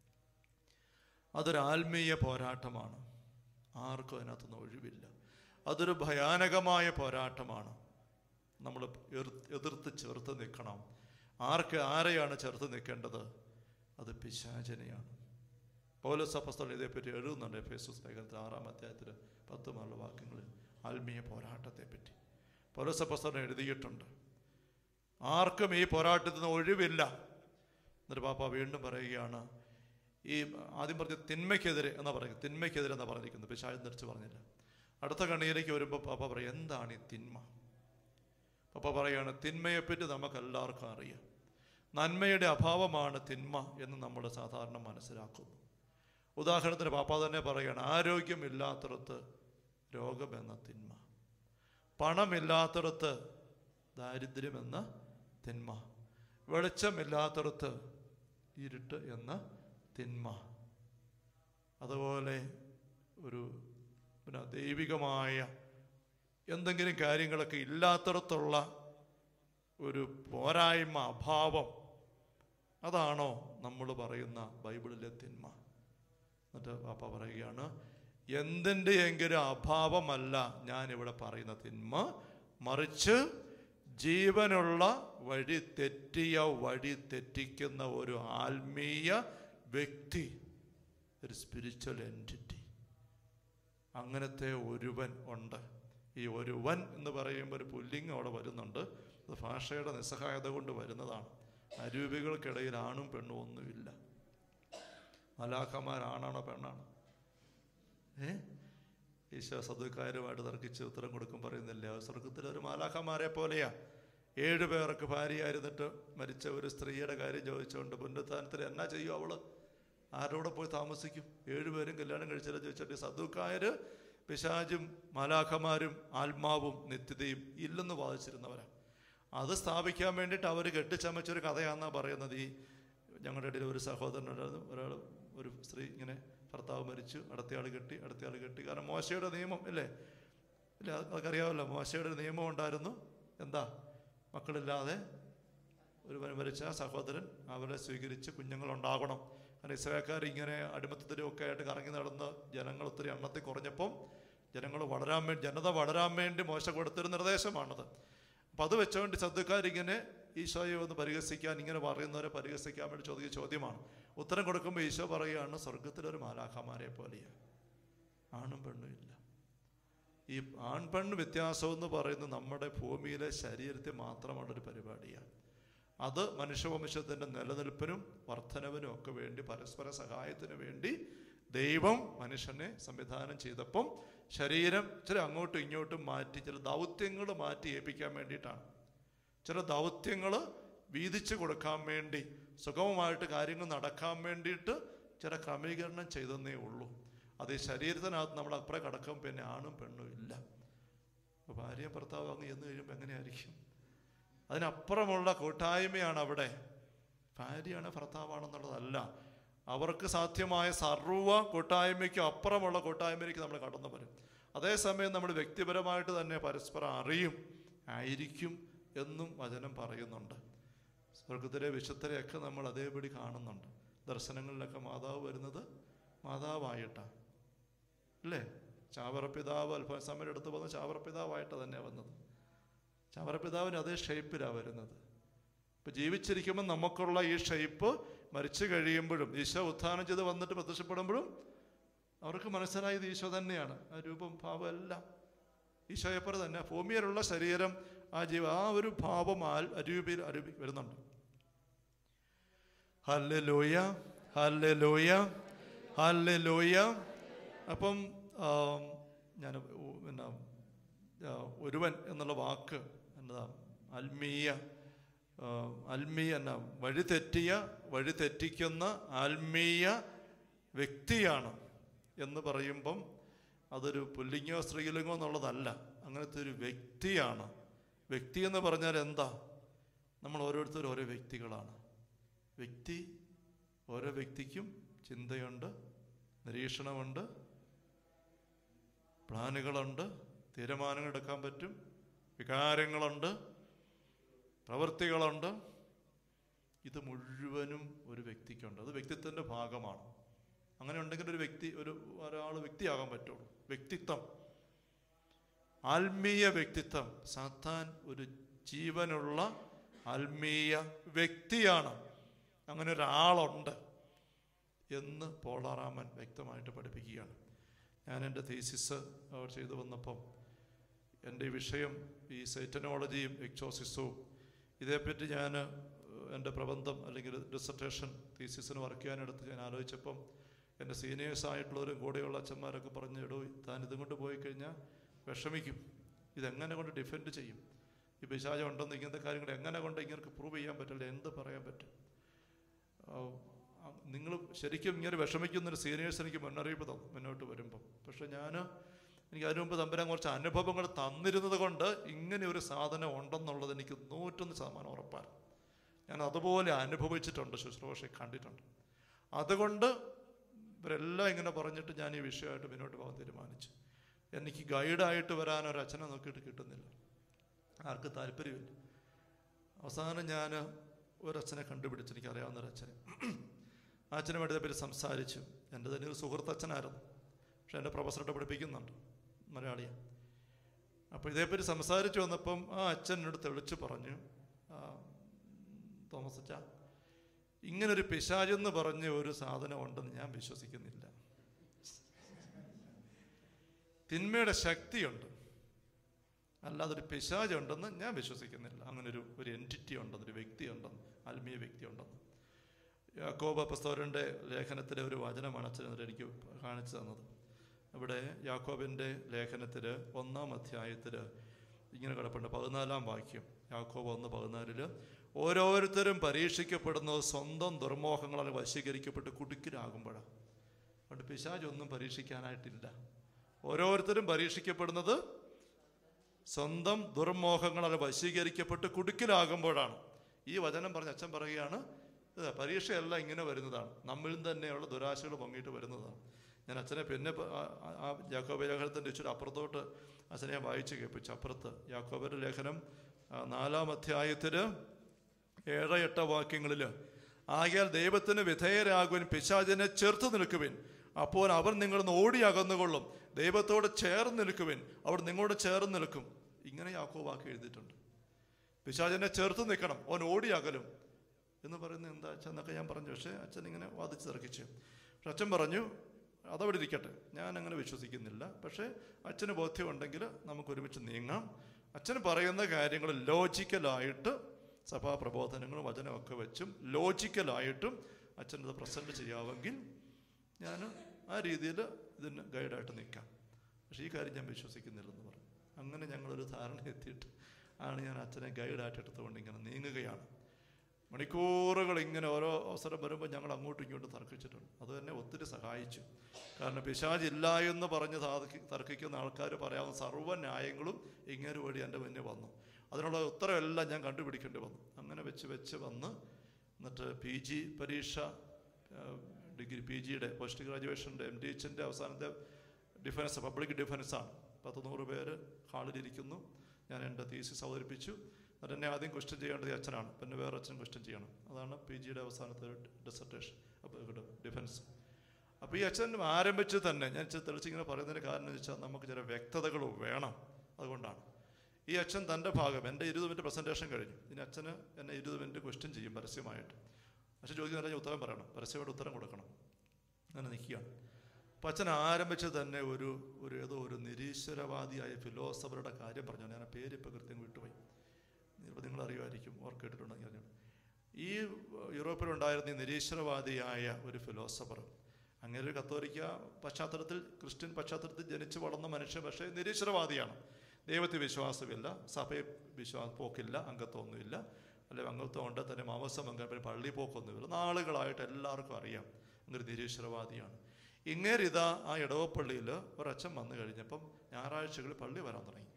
അതൊരു ആത്മീയ പോരാട്ടമാണ് ആർക്കും അതിനകത്തൊന്നും ഒഴിവില്ല അതൊരു ഭയാനകമായ പോരാട്ടമാണ് നമ്മൾ എതിർത്ത് ചെറുത്ത് നിൽക്കണം ആർക്ക് ആരെയാണ് ചെറുത്ത് നിൽക്കേണ്ടത് അത് പിശാചനെയാണ് പൗലോസ് അപ്പസ്തലൻ ഇതേപ്പറ്റി എഴുതുന്നുണ്ട് എഫേസസ് ലേഖനത്തിൽ ആറാം അധ്യായത്തിൽ പത്ത് മുതലുള്ള വാക്യങ്ങളിൽ ആത്മീയ പോരാട്ടത്തെ പറ്റി പൗലോസ് അപ്പസ്തലൻ എഴുതിയിട്ടുണ്ട് ആർക്കും ഈ പോരാട്ടത്തിൽ നിന്ന് ഒഴിവില്ല എന്നിട്ട് പാപ്പ വീണ്ടും പറയുകയാണ് ഈ ആദ്യം പറഞ്ഞ തിന്മയ്ക്കെതിരെ എന്നാ പറയുന്നത് തിന്മയ്ക്കെതിരെ എന്നാ പറഞ്ഞിരിക്കുന്നത് പിശാചം ധരിച്ച് പറഞ്ഞില്ല അടുത്ത കണ്ണിയിലേക്ക് വരുമ്പോൾ പാപ്പ പറയും എന്താണ് ഈ തിന്മ പാപ്പ പറയുകയാണ് തിന്മയെപ്പറ്റി നമുക്ക് എല്ലാവർക്കും അറിയാം നന്മയുടെ അഭാവമാണ് തിന്മ എന്ന് നമ്മൾ സാധാരണ മനസ്സിലാക്കുന്നു ഉദാഹരണത്തിന് പാപ്പ തന്നെ പറയുകയാണ് ആരോഗ്യമില്ലാത്തടത്ത് രോഗമെന്ന തിന്മ പണമില്ലാത്തടത്ത് ദാരിദ്ര്യമെന്ന തിന്മ വെളിച്ചമില്ലാത്തടത്ത് ഇരുട്ട് എന്ന തിന്മ അതുപോലെ ഒരു പിന്നെ ദൈവികമായ എന്തെങ്കിലും കാര്യങ്ങളൊക്കെ ഇല്ലാത്തടത്തുള്ള ഒരു പോരായ്മ അഭാവം അതാണോ നമ്മൾ പറയുന്ന ബൈബിളിലെ തിന്മ എന്നിട്ട് പാപ്പ പറയുകയാണ് എന്തിൻ്റെയെങ്കിലും അഭാവമല്ല ഞാൻ ഇവിടെ പറയുന്ന തിന്മ മറിച്ച് ജീവനുള്ള വഴി തെറ്റിയ വഴി തെറ്റിക്കുന്ന ഒരു ആത്മീയ വ്യക്തി ഒരു സ്പിരിച്വൽ എൻറ്റിറ്റി അങ്ങനത്തെ ഒരുവൻ ഉണ്ട് ഈ ഒരുവൻ എന്ന് പറയുമ്പോൾ ഒരു പുല്ലിംഗ് അവിടെ വരുന്നുണ്ട് അത് ഭാഷയുടെ നിസ്സഹായത കൊണ്ട് വരുന്നതാണ് അരൂപികൾക്കിടയിൽ ആണും പെണ്ണും ഒന്നുമില്ല മലാഖമാരാണാണോ പെണ്ണാണോ ഏ ഈശോ സദുക്കാരുമായിട്ട് തർക്കിച്ച് ഉത്തരം കൊടുക്കും പറയുന്നില്ല സ്വർഗത്തിൽ ഒരു മാലാഖമാരെ പോലെയാ ഏഴ് പേർക്ക് ഭാര്യയായിരുന്നിട്ട് മരിച്ച ഒരു സ്ത്രീയുടെ കാര്യം ചോദിച്ചുകൊണ്ട് പുനരുത്ഥാനത്തിൽ എന്നാ ചെയ്യും അവള് ആരോടെ പോയി താമസിക്കും ഏഴുപേരും കല്യാണം കഴിച്ചാലും ചോദിച്ചിട്ട് സദുക്കായര് പിശാചും മാലാഖമാരും ആത്മാവും നിത്യതയും ഇല്ലെന്ന് വാദിച്ചിരുന്നവരാ അത് സ്ഥാപിക്കാൻ വേണ്ടിയിട്ട് അവർ കെട്ടിച്ചമച്ചൊരു കഥയാണെന്നാണ് പറയുന്നത് ഈ ഞങ്ങളുടെ ഇടയിൽ ഒരു സഹോദരനുണ്ടായിരുന്നു ഒരാൾ ഒരു സ്ത്രീ ഇങ്ങനെ ഭർത്താവ് മരിച്ചു അടുത്തയാൾ കെട്ടി അടുത്തയാൾ കെട്ടി കാരണം മോശയുടെ നിയമം ഇല്ലേ ഇല്ല അതൊക്കെ മോശയുടെ ഒരു നിയമം ഉണ്ടായിരുന്നു എന്താ മക്കളില്ലാതെ ഒരു മരിച്ച സഹോദരൻ അവരെ സ്വീകരിച്ച് കുഞ്ഞുങ്ങളുണ്ടാകണം കാരണം ഇസ്രായേൽക്കാർ ഇങ്ങനെ അടിമത്തത്തിലും ഒക്കെ ആയിട്ട് കറങ്ങി നടന്ന് ജനങ്ങൾ ഒത്തിരി എണ്ണത്തിൽ കുറഞ്ഞപ്പം ജനങ്ങൾ വളരാൻ വേണ്ടി ജനത വളരാൻ വേണ്ടി മോശ കൊടുത്തൊരു നിർദ്ദേശമാണത് അപ്പം അത് വെച്ചുകൊണ്ട് സദ്യക്കാരിങ്ങനെ ഈശോയെ ഒന്ന് പരിഹസിക്കാൻ ഇങ്ങനെ പറയുന്നവരെ പരിഹസിക്കാൻ വേണ്ടി ചോദിക്കുന്ന ചോദ്യമാണ് ഉത്തരം കൊടുക്കുമ്പോൾ ഈശോ പറയുകയാണ് സ്വർഗത്തിലൊരു മാലാഖമാരെ പോലെയാണ് ആണും പെണ്ണും ഇല്ല ഈ ആൺ പെണ്ണ് വ്യത്യാസം എന്ന് പറയുന്നത് നമ്മുടെ ഭൂമിയിലെ ശരീരത്തിൽ മാത്രമുള്ളൊരു പരിപാടിയാണ് അത് മനുഷ്യവംശത്തിൻ്റെ നിലനിൽപ്പിനും വർധനവിനും ഒക്കെ വേണ്ടി പരസ്പര സഹായത്തിന് വേണ്ടി ദൈവം മനുഷ്യനെ സംവിധാനം ചെയ്തപ്പം ശരീരം ചില അങ്ങോട്ടും ഇങ്ങോട്ടും മാറ്റി ചില ദൗത്യങ്ങൾ മാറ്റി ഏൽപ്പിക്കാൻ വേണ്ടിയിട്ടാണ് ചില ദൗത്യങ്ങൾ വീതിച്ചു കൊടുക്കാൻ വേണ്ടി സുഗമമായിട്ട് കാര്യങ്ങൾ നടക്കാൻ വേണ്ടിയിട്ട് ചില ക്രമീകരണം ചെയ്തെന്നേ ഉള്ളൂ അത് ഈ ശരീരത്തിനകത്ത് നമ്മൾ അപ്പുറം കടക്കും പിന്നെ ആണും പെണ്ണും ഇല്ല അപ്പോൾ ഭാര്യയും ഭർത്താവും അങ്ങ് ചെന്ന് കഴിയുമ്പോൾ എങ്ങനെയായിരിക്കും അതിനപ്പുറമുള്ള കൂട്ടായ്മയാണ് അവിടെ ഭാര്യയാണ് ഭർത്താവാണെന്നുള്ളതല്ല അവർക്ക് സാധ്യമായ സർവ്വ കൂട്ടായ്മയ്ക്കും അപ്പുറമുള്ള കൂട്ടായ്മയ്ക്ക് നമ്മൾ കടന്നു വരും അതേസമയം നമ്മൾ വ്യക്തിപരമായിട്ട് തന്നെ പരസ്പരം അറിയും ആയിരിക്കും എന്നും വചനം പറയുന്നുണ്ട് സ്വർഗത്തിലെ വിശുദ്ധരെയൊക്കെ നമ്മൾ അതേപടി കാണുന്നുണ്ട് ദർശനങ്ങളിലൊക്കെ മാതാവ് വരുന്നത് മാതാവായിട്ടാണ് അല്ലേ ചാവറപിതാവ് അൽഫാസമ്മയുടെ അടുത്ത് വന്ന് ചാവറപിതാവായിട്ട് തന്നെ വന്നത് ചാവറപിതാവിന് അതേ ഷേപ്പിലാണ് വരുന്നത് ഇപ്പം ജീവിച്ചിരിക്കുമ്പോൾ നമുക്കുള്ള ഈ ഷേപ്പ് മരിച്ചു കഴിയുമ്പോഴും ഈശോ ഉത്ഥാനം ചെയ്ത് വന്നിട്ട് പ്രത്യക്ഷപ്പെടുമ്പോഴും അവർക്ക് മനസ്സിലായത് ഈശോ തന്നെയാണ് ആ രൂപം ഭാവം എല്ലാം ഈശോയെപ്പോലെ തന്നെ ഭൂമിയിലുള്ള ശരീരം ആ ജീവ ആ ഒരു ഭാവം ആൽ അരൂപിയിൽ അരൂപി വരുന്നുണ്ട് ഹല്ലെ ലോയ ഹല്ലെ ലോയ ഹല്ലെ ലോയ അപ്പം ഞാൻ പിന്നെ ആ, ഒരുവൻ എന്നുള്ള വാക്ക് എന്നതാ ആത്മീയ ആ, ആത്മീയ എന്നാ വഴി തെറ്റിയ വഴി തെറ്റിക്കുന്ന ആത്മീയ വ്യക്തിയാണ് എന്ന് പറയുമ്പം അതൊരു പുല്ലിംഗോ സ്ത്രീലിംഗോ എന്നുള്ളതല്ല അങ്ങനത്തെ ഒരു വ്യക്തിയാണ് വ്യക്തി എന്ന് പറഞ്ഞാൽ എന്താ നമ്മൾ ഓരോരുത്തരും ഓരോ വ്യക്തികളാണ് വ്യക്തി ഓരോ വ്യക്തിക്കും ചിന്തയുണ്ട് നിരീക്ഷണമുണ്ട് പ്ലാനുകളുണ്ട് തീരുമാനങ്ങൾ എടുക്കാൻ പറ്റും വികാരങ്ങളുണ്ട് പ്രവൃത്തികളുണ്ട് ഇത് മുഴുവനും ഒരു വ്യക്തിക്കുണ്ട് അത് വ്യക്തിത്വൻ്റെ ഭാഗമാണ് അങ്ങനെ ഉണ്ടെങ്കിൽ ഒരു വ്യക്തി ഒരു ഒരാൾ വ്യക്തിയാകാൻ പറ്റുള്ളൂ വ്യക്തിത്വം ആത്മീയ വ്യക്തിത്വം സാത്താൻ ഒരു ജീവനുള്ള ആത്മീയ വ്യക്തിയാണ് അങ്ങനെ ഒരാളുണ്ട് എന്ന് പോളാറാമൻ വ്യക്തമായിട്ട് പഠിപ്പിക്കുകയാണ് ഞാൻ എൻ്റെ തീസിസ് അവർ ചെയ്തു വന്നപ്പം എൻ്റെ ഈ വിഷയം ഈ സൈറ്റനോളജിയും എക്സോസിസവും ഇതേപ്പറ്റി ഞാൻ എൻ്റെ പ്രബന്ധം അല്ലെങ്കിൽ ഡിസർട്ടേഷൻ തീസിസിന് വർക്ക് ചെയ്യാനെടുത്ത് ഞാൻ ആലോചിച്ചപ്പം എൻ്റെ സീനിയേഴ്സ് ആയിട്ടുള്ളവരും കൂടെയുള്ള അച്ഛന്മാരൊക്കെ പറഞ്ഞു എടോ താൻ ഇതും കൊണ്ട് പോയി കഴിഞ്ഞാൽ വിഷമിക്കും ഇതെങ്ങനെ കൊണ്ട് ഡിഫെൻഡ് ചെയ്യും ഈ പിശാചം ഉണ്ടെന്ന് ഇങ്ങനത്തെ കാര്യങ്ങൾ എങ്ങനെ കൊണ്ട് ഇങ്ങനെ പ്രൂവ് ചെയ്യാൻ പറ്റില്ല എന്ത് പറയാൻ പറ്റും നിങ്ങൾ ശരിക്കും ഇങ്ങനെ വിഷമിക്കുന്നൊരു സീനിയേഴ്സ് എനിക്ക് മുന്നറിയിപ്പ് തന്നു മുന്നോട്ട് വരുമ്പം പക്ഷെ ഞാൻ എനിക്ക് അതിനു മുമ്പ് തമ്പരാൻ കുറച്ച് അനുഭവങ്ങൾ തന്നിരുന്നത് കൊണ്ട് ഇങ്ങനെ ഒരു സാധനം ഉണ്ടെന്നുള്ളത് എനിക്ക് നൂറ്റൊന്ന് ശതമാനം ഉറപ്പാണ് ഞാൻ അതുപോലെ അനുഭവിച്ചിട്ടുണ്ട് ശുശ്രൂഷയെ കണ്ടിട്ടുണ്ട് അതുകൊണ്ട് ഇവരെല്ലാം ഇങ്ങനെ പറഞ്ഞിട്ട് ഞാൻ ഈ വിഷയമായിട്ട് മുന്നോട്ട് പോകാൻ തീരുമാനിച്ചു എനിക്ക് ഗൈഡായിട്ട് വരാൻ ഒരു അച്ഛനെ നോക്കിയിട്ട് കിട്ടുന്നില്ല ആർക്ക് താല്പര്യമില്ല അവസാനം ഞാൻ ഒരച്ഛനെ കണ്ടുപിടിച്ചു എനിക്കറിയാവുന്ന ഒരു അച്ഛനെ ആ അച്ഛനുമായിട്ട് ഇതേപ്പറ്റി സംസാരിച്ചു എൻ്റെ തന്നെ ഒരു സുഹൃത്ത് അച്ഛനായിരുന്നു പക്ഷെ എൻ്റെ പ്രൊഫസറായിട്ട് പഠിപ്പിക്കുന്നുണ്ട് മലയാളിയാണ് അപ്പോൾ ഇതേപ്പറ്റി സംസാരിച്ചു വന്നപ്പം ആ അച്ഛൻ എന്നോട് തെളിച്ച് പറഞ്ഞു "ആ, തോമസ് അച്ഛ ഇങ്ങനൊരു പിശാചെന്ന് പറഞ്ഞ ഒരു സാധനം ഉണ്ടെന്ന് ഞാൻ വിശ്വസിക്കുന്നില്ല തിന്മയുടെ ശക്തിയുണ്ട് അല്ലാതെ ഒരു പിശാച് ഉണ്ടെന്ന് ഞാൻ വിശ്വസിക്കുന്നില്ല അങ്ങനെ ഒരു ഒരു എൻറ്റിറ്റി ഉണ്ടെന്ന് ഒരു വ്യക്തി ഉണ്ടെന്ന് ആത്മീയ വ്യക്തി ഉണ്ടെന്ന് യാക്കോബ പസ്തോരൻ്റെ ലേഖനത്തിലെ ഒരു വചനമാണ് അച്ഛൻ എന്നിട്ട് എനിക്ക് കാണിച്ചു തന്നത് അവിടെ യാക്കോബിൻ്റെ ലേഖനത്തിൽ ഒന്നാം അധ്യായത്തിൽ ഇങ്ങനെ കിടപ്പുണ്ട് പതിനാലാം വാക്യം യാക്കോബ് ഒന്ന് പതിനാലില് ഓരോരുത്തരും പരീക്ഷിക്കപ്പെടുന്നത് സ്വന്തം ദുർമോഹങ്ങളാൽ വശീകരിക്കപ്പെട്ട് കുടുക്കിലാകുമ്പോഴാണ് അതുകൊണ്ട് പിശാചൊന്നും പരീക്ഷിക്കാനായിട്ടില്ല ഓരോരുത്തരും പരീക്ഷിക്കപ്പെടുന്നത് സ്വന്തം ദുർമോഹങ്ങളാൽ വശീകരിക്കപ്പെട്ട് കുടുക്കിലാകുമ്പോഴാണ് ഈ വചനം പറഞ്ഞ അച്ഛൻ പറയുകയാണ് ഇത് പരീക്ഷയല്ല ഇങ്ങനെ വരുന്നതാണ് നമ്മളിൽ തന്നെയുള്ള ദുരാശകൾ പൊങ്ങിയിട്ട് വരുന്നതാണ് ഞാൻ അച്ഛനെ പിന്നെ പ- ആ- ആ- ആ യാക്കോബ ലേഖനത്തിൻ്റെ ഇച്ചിരി അപ്പുറത്തോട്ട് അച്ഛനെ ഞാൻ വായിച്ച് കേൾപ്പിച്ചു അപ്പുറത്ത് യാക്കോബയുടെ ലേഖനം ആ, നാലാം അധ്യായത്തിൽ ഏഴ് എട്ട് വാക്യങ്ങളിൽ ആകയാൽ ദൈവത്തിന് വിധേയരാകുവിൻ പിശാചിനെ ചെറുത്ത് നിൽക്കുവിൻ അപ്പോൾ അവൻ നിങ്ങളിൽ നിന്ന് ഓടി അകന്നുകൊള്ളും ദൈവത്തോട് ചേർന്ന് നിൽക്കുവിൻ അവർ നിങ്ങളോട് ചേർന്ന് നിൽക്കും ഇങ്ങനെ യാക്കോ വാക്ക് എഴുതിയിട്ടുണ്ട് പിശാചിനെ ചേർത്ത് നിൽക്കണം അവൻ ഓടി അകലും എന്ന് പറയുന്നത് എന്താ അച്ഛൻ എന്നൊക്കെ ഞാൻ പറഞ്ഞു പക്ഷേ അച്ഛൻ ഇങ്ങനെ വാദിച്ച് തർക്കിച്ചു പക്ഷെ അച്ഛൻ പറഞ്ഞു അതവിടെ ഇരിക്കട്ടെ ഞാൻ അങ്ങനെ വിശ്വസിക്കുന്നില്ല പക്ഷേ അച്ഛന് ബോധ്യമുണ്ടെങ്കിൽ നമുക്ക് ഒരുമിച്ച് നീങ്ങാം അച്ഛൻ പറയുന്ന കാര്യങ്ങൾ ലോജിക്കലായിട്ട് സഭാ പ്രബോധനങ്ങളും വചനമൊക്കെ വെച്ചും ലോജിക്കലായിട്ടും അച്ഛനത് പ്രസൻറ്റ് ചെയ്യാമെങ്കിൽ ഞാൻ ആ രീതിയിൽ ഇതിന് ഗൈഡായിട്ട് നിൽക്കാം പക്ഷേ ഈ കാര്യം ഞാൻ വിശ്വസിക്കുന്നില്ലെന്ന് പറഞ്ഞു അങ്ങനെ ഞങ്ങളൊരു ധാരണ എത്തിയിട്ട് ആണ് ഞാൻ അച്ഛനെ ഗൈഡായിട്ട് എടുത്തുകൊണ്ട് ഇങ്ങനെ നീങ്ങുകയാണ് മണിക്കൂറുകൾ ഇങ്ങനെ ഓരോ അവസരം വരുമ്പോൾ ഞങ്ങൾ അങ്ങോട്ടും ഇങ്ങോട്ടും തർക്കിച്ചിട്ടുണ്ട് അത് തന്നെ ഒത്തിരി സഹായിച്ചു കാരണം പിശാചില്ല എന്ന് പറഞ്ഞ് താർക്കി- തർക്കിക്കുന്ന ആൾക്കാർ പറയാവുന്ന സർവ്വ ന്യായങ്ങളും ഇങ്ങനെ വഴി എൻ്റെ മുന്നിൽ വന്നു അതിനുള്ള ഉത്തരമെല്ലാം ഞാൻ കണ്ടുപിടിക്കേണ്ടി വന്നു അങ്ങനെ വെച്ച് വെച്ച് വന്ന് എന്നിട്ട് പി ജി പരീക്ഷ ആ, ഡിഗ്രി പി ജിയുടെ പോസ്റ്റ് ഗ്രാജുവേഷൻ്റെ എം ഡി എച്ചിൻ്റെ അവസാനത്തെ ഡിഫൻസ് പബ്ലിക് ഡിഫൻസാണ് പത്ത് നൂറ് പേര് ഹാളിലിരിക്കുന്നു ഞാൻ എൻ്റെ തീസിസ് അവതരിപ്പിച്ചു എന്നിട്ട് എന്നെ ആദ്യം ക്വസ്റ്റ്യൻ ചെയ്യേണ്ടത് ഈ അച്ഛനാണ് പിന്നെ വേറെ അച്ഛൻ ക്വസ്റ്റ്യൻ ചെയ്യണം അതാണ് പി ജിയുടെ അവസാനത്തെ ഡിസർട്ടേഷൻ അപ്പോൾ ഡിഫൻസ് അപ്പോൾ ഈ അച്ഛൻ ആരംഭിച്ച് തന്നെ ഞാൻ ഇച്ചിരി തെളിച്ചിങ്ങനെ പറയുന്നതിന് കാരണം എന്ന് വെച്ചാൽ നമുക്ക് ചില വ്യക്തതകൾ വേണം അതുകൊണ്ടാണ് ഈ അച്ഛൻ തൻ്റെ ഭാഗം എൻ്റെ ഇരുപത് മിനിറ്റ് പ്രസൻറ്റേഷൻ കഴിഞ്ഞു ഇനി അച്ഛന് എന്നെ ഇരുപത് മിനിറ്റ് ക്വസ്റ്റ്യൻ ചെയ്യും പരസ്യമായിട്ട് അച്ഛൻ ചോദിക്കുന്ന ഞാൻ ഉത്തരം പറയണം പരസ്യമായിട്ട് ഉത്തരം കൊടുക്കണം അങ്ങനെ നിൽക്കുകയാണ് അപ്പം അച്ഛൻ ആരംഭിച്ച് തന്നെ ഒരു ഒരു ഏതോ ഒരു നിരീശ്വരവാദിയായ ഫിലോസഫറുടെ കാര്യം പറഞ്ഞു ഞാൻ ആ പേര് ഇപ്പോൾ കൃത്യം വിട്ടുപോയി ചിലപ്പോൾ നിങ്ങൾ അറിയുമായിരിക്കും ഓർ കേട്ടിട്ടുണ്ടെങ്കിൽ അറിയാം ഈ യൂറോപ്പിലുണ്ടായിരുന്ന ഈ നിരീശ്വരവാദിയായ ഒരു ഫിലോസഫർ അങ്ങനെ ഒരു കത്തോലിക്ക പശ്ചാത്തലത്തിൽ ക്രിസ്ത്യൻ പശ്ചാത്തലത്തിൽ ജനിച്ചു വളർന്ന മനുഷ്യൻ പക്ഷേ നിരീശ്വരവാദിയാണ് ദൈവത്തിൽ വിശ്വാസമില്ല സഭയിൽ വിശ്വാസ പോക്കില്ല അംഗത്വമൊന്നുമില്ല അല്ലെങ്കിൽ അംഗത്വം ഉണ്ട് തന്നെ മാമസം അംഗം പിന്നെ പള്ളി പോക്കൊന്നുമില്ല നാളുകളായിട്ട് എല്ലാവർക്കും അറിയാം അങ്ങനെ നിരീശ്വരവാദിയാണ് ഇങ്ങേരിതാ ആ ഇടവപ്പള്ളിയിൽ ഒരച്ഛൻ വന്നു കഴിഞ്ഞപ്പം ഞായറാഴ്ചകളിൽ പള്ളി വരാൻ തുടങ്ങി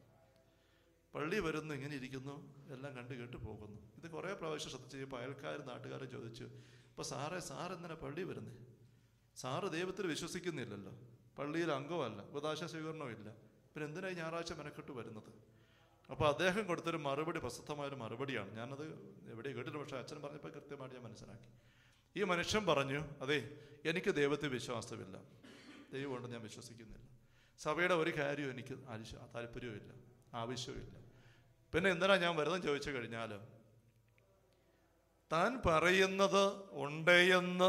പള്ളി വരുന്നു ഇങ്ങനെ ഇരിക്കുന്നു എല്ലാം കണ്ടു കേട്ട് പോകുന്നു ഇത് കുറേ പ്രാവശ്യം ശ്രദ്ധിച്ച് കഴിഞ്ഞപ്പോൾ അയൽക്കാർ നാട്ടുകാരെ ചോദിച്ചു അപ്പോൾ സാറേ സാർ എന്തിനാ പള്ളി വരുന്നത് സാറ് ദൈവത്തിൽ വിശ്വസിക്കുന്നില്ലല്ലോ പള്ളിയിൽ അംഗമല്ല ഉപദാശ സ്വീകരണവും ഇല്ല പിന്നെ എന്തിനായി ഞായറാഴ്ച മെനക്കെട്ട് വരുന്നത് അപ്പോൾ അദ്ദേഹം കൊടുത്തൊരു മറുപടി പ്രസിദ്ധമായൊരു മറുപടിയാണ് ഞാനത് എവിടെ കേട്ടില്ല പക്ഷേ അച്ഛൻ പറഞ്ഞപ്പോൾ കൃത്യമായിട്ട് ഞാൻ മനസ്സിലാക്കി ഈ മനുഷ്യൻ പറഞ്ഞു അതെ എനിക്ക് ദൈവത്തിൽ വിശ്വാസമില്ല ദൈവമുണ്ടെന്ന് ഞാൻ വിശ്വസിക്കുന്നില്ല സഭയുടെ ഒരു കാര്യവും എനിക്ക് ആവശ്യ താല്പര്യവുമില്ല ആവശ്യവുമില്ല പിന്നെ എന്തിനാ ഞാൻ വരുന്നത് ചോദിച്ചു കഴിഞ്ഞാൽ താൻ പറയുന്നത് ഉണ്ടെന്ന്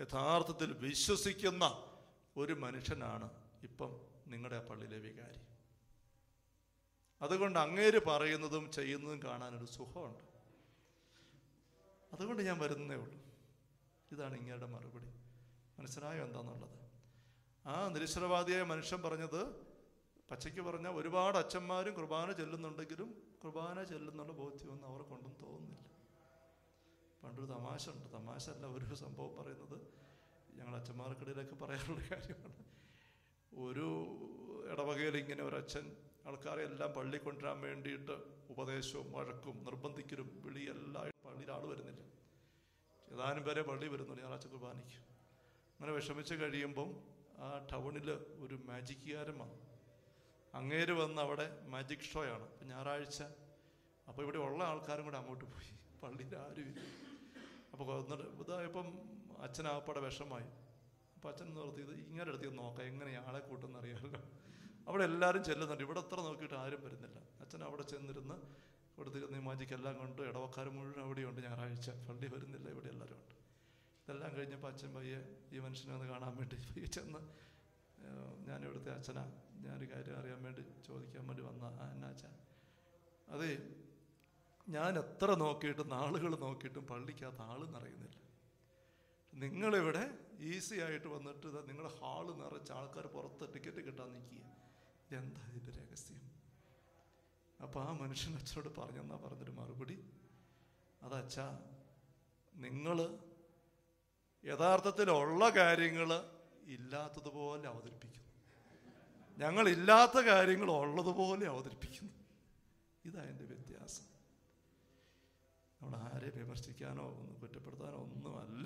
യഥാർത്ഥത്തിൽ വിശ്വസിക്കുന്ന ഒരു മനുഷ്യനാണ് ഇപ്പം നിങ്ങളുടെ ആ പള്ളിയിലെ വികാരി അതുകൊണ്ട് അങ്ങേര് പറയുന്നതും ചെയ്യുന്നതും കാണാനൊരു സുഖമുണ്ട് അതുകൊണ്ട് ഞാൻ വരുന്നേ ഉള്ളൂ ഇതാണ് ഇങ്ങയുടെ മറുപടി മനസ്സിലായോ എന്താന്നുള്ളത് ആ നിരീശ്വരവാദിയായ മനുഷ്യൻ പറഞ്ഞത് പച്ചയ്ക്ക് പറഞ്ഞ ഒരുപാട് അച്ഛന്മാരും കുർബാന ചെല്ലുന്നുണ്ടെങ്കിലും കുർബാന ചെല്ലുന്നുള്ള ബോധ്യമൊന്നും അവർക്കൊന്നും തോന്നുന്നില്ല പണ്ടൊരു തമാശ ഉണ്ട് തമാശ അല്ല ഒരു സംഭവം പറയുന്നത് ഞങ്ങൾ അച്ഛന്മാർക്കിടയിലൊക്കെ പറയാറുള്ള കാര്യമാണ് ഒരു ഇടവകയിൽ ഇങ്ങനെ ഒരു അച്ഛൻ ആൾക്കാരെ എല്ലാം പള്ളി കൊണ്ടുവരാൻ വേണ്ടിയിട്ട് ഉപദേശവും വഴക്കും നിർബന്ധിക്കലും വിളി എല്ലാം പള്ളിയിൽ ആൾ വരുന്നില്ല ഏതാനും പേരെ പള്ളി വരുന്നുണ്ട് ഞായറാഴ്ച കുർബാനയ്ക്ക് അങ്ങനെ വിഷമിച്ച് കഴിയുമ്പം ആ ടൗണിൽ ഒരു മാജിക്കുകാരൻ വന്നു അങ്ങേര് വന്ന് അവിടെ മാജിക് ഷോ ആണ് അപ്പം ഞായറാഴ്ച അപ്പോൾ ഇവിടെ ഉള്ള ആൾക്കാരും കൂടെ അങ്ങോട്ട് പോയി പള്ളിയിൽ ആരും ഇല്ല അപ്പോൾ എന്നിട്ട് ഇതായപ്പം അച്ഛനാകപ്പാടെ വിഷമായി അപ്പം അച്ഛൻ നിർത്തിയത് ഇങ്ങനെ എടുത്ത് നോക്കാം എങ്ങനെ ആളെ കൂട്ടുന്ന അറിയാമല്ലോ അവിടെ എല്ലാവരും ചെല്ലുന്നുണ്ട് ഇവിടെ എത്ര നോക്കിയിട്ട് ആരും വരുന്നില്ല അച്ഛൻ അവിടെ ചെന്നിരുന്ന് കൊടുത്തിരുന്ന ഈ മാജിക്ക് എല്ലാം കൊണ്ട് ഇടവക്കാർ മുഴുവൻ അവിടെയുണ്ട് ഞായറാഴ്ച പള്ളി വരുന്നില്ല ഇവിടെ എല്ലാവരും ഉണ്ട് ഇതെല്ലാം കഴിഞ്ഞപ്പോൾ അച്ഛൻ പയ്യെ ഈ മനുഷ്യനെ ഒന്ന് കാണാൻ വേണ്ടി പയ്യെ ചെന്ന് ഏഹ്, ഞാൻ ഇവിടുത്തെ അച്ഛനാ ഞാനൊരു കാര്യം അറിയാൻ വേണ്ടി ചോദിക്കാൻ വേണ്ടി വന്ന ആ എന്നാ അച്ഛാ അതെ ഞാൻ എത്ര നോക്കിയിട്ടും നാളുകൾ നോക്കിയിട്ടും പള്ളിക്കകത്ത് ആള് നിറയുന്നില്ല നിങ്ങളിവിടെ ഈസി ആയിട്ട് വന്നിട്ട് ഇതാ നിങ്ങളുടെ ഹാള് നിറച്ച് ആൾക്കാർ പുറത്ത് ടിക്കറ്റ് കിട്ടാൻ നിൽക്കുക എന്താ ഇതിൻ്റെ രഹസ്യം അപ്പോൾ ആ മനുഷ്യൻ അച്ഛനോട് പറഞ്ഞെന്നാ പറഞ്ഞൊരു മറുപടി അതച്ഛാ നിങ്ങൾ യഥാർത്ഥത്തിലുള്ള കാര്യങ്ങൾ ഇല്ലാത്തതുപോലെ അവതരിപ്പിക്കുന്നു ഞങ്ങൾ ഇല്ലാത്ത കാര്യങ്ങൾ ഉള്ളതുപോലെ അവതരിപ്പിക്കുന്നു ഇതാ എൻ്റെ വ്യത്യാസം നമ്മൾ ആരെ വിമർശിക്കാനോ ഒന്ന് കുറ്റപ്പെടുത്താനോ ഒന്നുമല്ല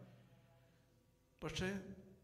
പക്ഷേ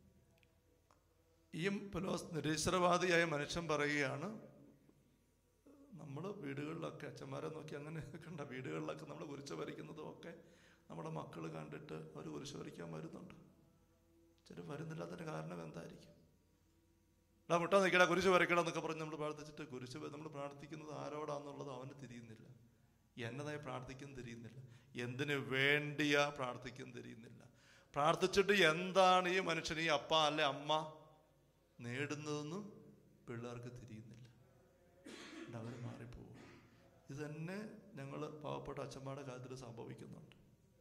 ഈ പലോസ് നിരീശ്വരവാദിയായ മനുഷ്യൻ പറയുകയാണ് നമ്മൾ വീടുകളിലൊക്കെ അച്ഛന്മാരെ നോക്കി അങ്ങനെ കണ്ട വീടുകളിലൊക്കെ നമ്മൾ കുരിശ് വരയ്ക്കുന്നതും ഒക്കെ നമ്മുടെ മക്കൾ കണ്ടിട്ട് അവർ കുരിശ് വരയ്ക്കാൻ വരുന്നുണ്ട് ചില വരുന്നില്ലാത്തതിൻ്റെ കാരണം എന്തായിരിക്കും എടാ മുട്ട നിൽക്കടാ കുരിശ് വരയ്ക്കണം എന്നൊക്കെ പറഞ്ഞ് നമ്മൾ പ്രാർത്ഥിച്ചിട്ട് കുരിശ് നമ്മൾ പ്രാർത്ഥിക്കുന്നത് ആരോടാന്നുള്ളത് അവന് തിരിയുന്നില്ല എന്നതായി പ്രാർത്ഥിക്കുന്ന തിരിയുന്നില്ല എന്തിനു വേണ്ടിയാ പ്രാർത്ഥിക്കുന്ന തിരിയുന്നില്ല പ്രാർത്ഥിച്ചിട്ട് എന്താണ് ഈ മനുഷ്യൻ ഈ അപ്പ അല്ലെ അമ്മ നേടുന്നതെന്നും പിള്ളേർക്ക് തിരിയുന്നില്ല അവർ മാറിപ്പോവും ഇത് തന്നെ ഞങ്ങൾ പാവപ്പെട്ട അച്ഛന്മാരുടെ കാര്യത്തിൽ സംഭവിക്കുന്നുണ്ട്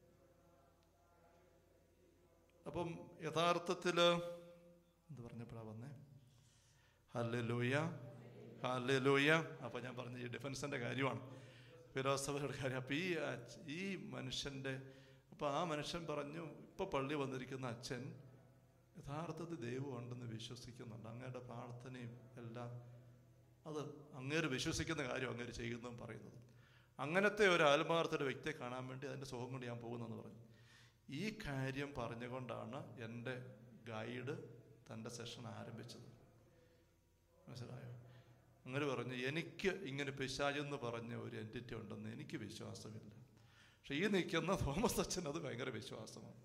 അപ്പം യഥാർത്ഥത്തിൽ എന്ത് പറഞ്ഞപ്പോഴാ വന്നേ ഹല്ലേലൂയ ഹല്ലേലൂയ അപ്പം ഞാൻ പറഞ്ഞ ഈ ഡിഫൻസിൻ്റെ കാര്യമാണ് ഫിലോസഫറുടെ കാര്യം അപ്പം ഈ അച്ഛ- ഈ മനുഷ്യൻ്റെ അപ്പം ആ മനുഷ്യൻ പറഞ്ഞു ഇപ്പം പള്ളി വന്നിരിക്കുന്ന അച്ഛൻ യഥാർത്ഥത്തിൽ ദൈവം ഉണ്ടെന്ന് വിശ്വസിക്കുന്നുണ്ട് അങ്ങയുടെ പ്രാർത്ഥനയും എല്ലാം അത് അങ്ങേര് വിശ്വസിക്കുന്ന കാര്യം അങ്ങേര് ചെയ്യുന്നതും പറയുന്നതും അങ്ങനത്തെ ഒരു ആത്മാർത്ഥയുടെ വ്യക്തിയെ കാണാൻ വേണ്ടി അതിൻ്റെ സുഖം കൊണ്ട് ഞാൻ പോകുന്നെന്ന് പറഞ്ഞു ഈ കാര്യം പറഞ്ഞുകൊണ്ടാണ് എൻ്റെ ഗൈഡ് തൻ്റെ സെഷൻ ആരംഭിച്ചത് മനസ്സിലായോ അങ്ങനെ പറഞ്ഞു എനിക്ക് ഇങ്ങനെ പിശാചെന്ന് പറഞ്ഞ ഒരു എൻറ്റിറ്റി ഉണ്ടെന്ന് എനിക്ക് വിശ്വാസമില്ല പക്ഷെ ഈ നിൽക്കുന്ന തോമസ് അച്ഛൻ അത് ഭയങ്കര വിശ്വാസമാണ്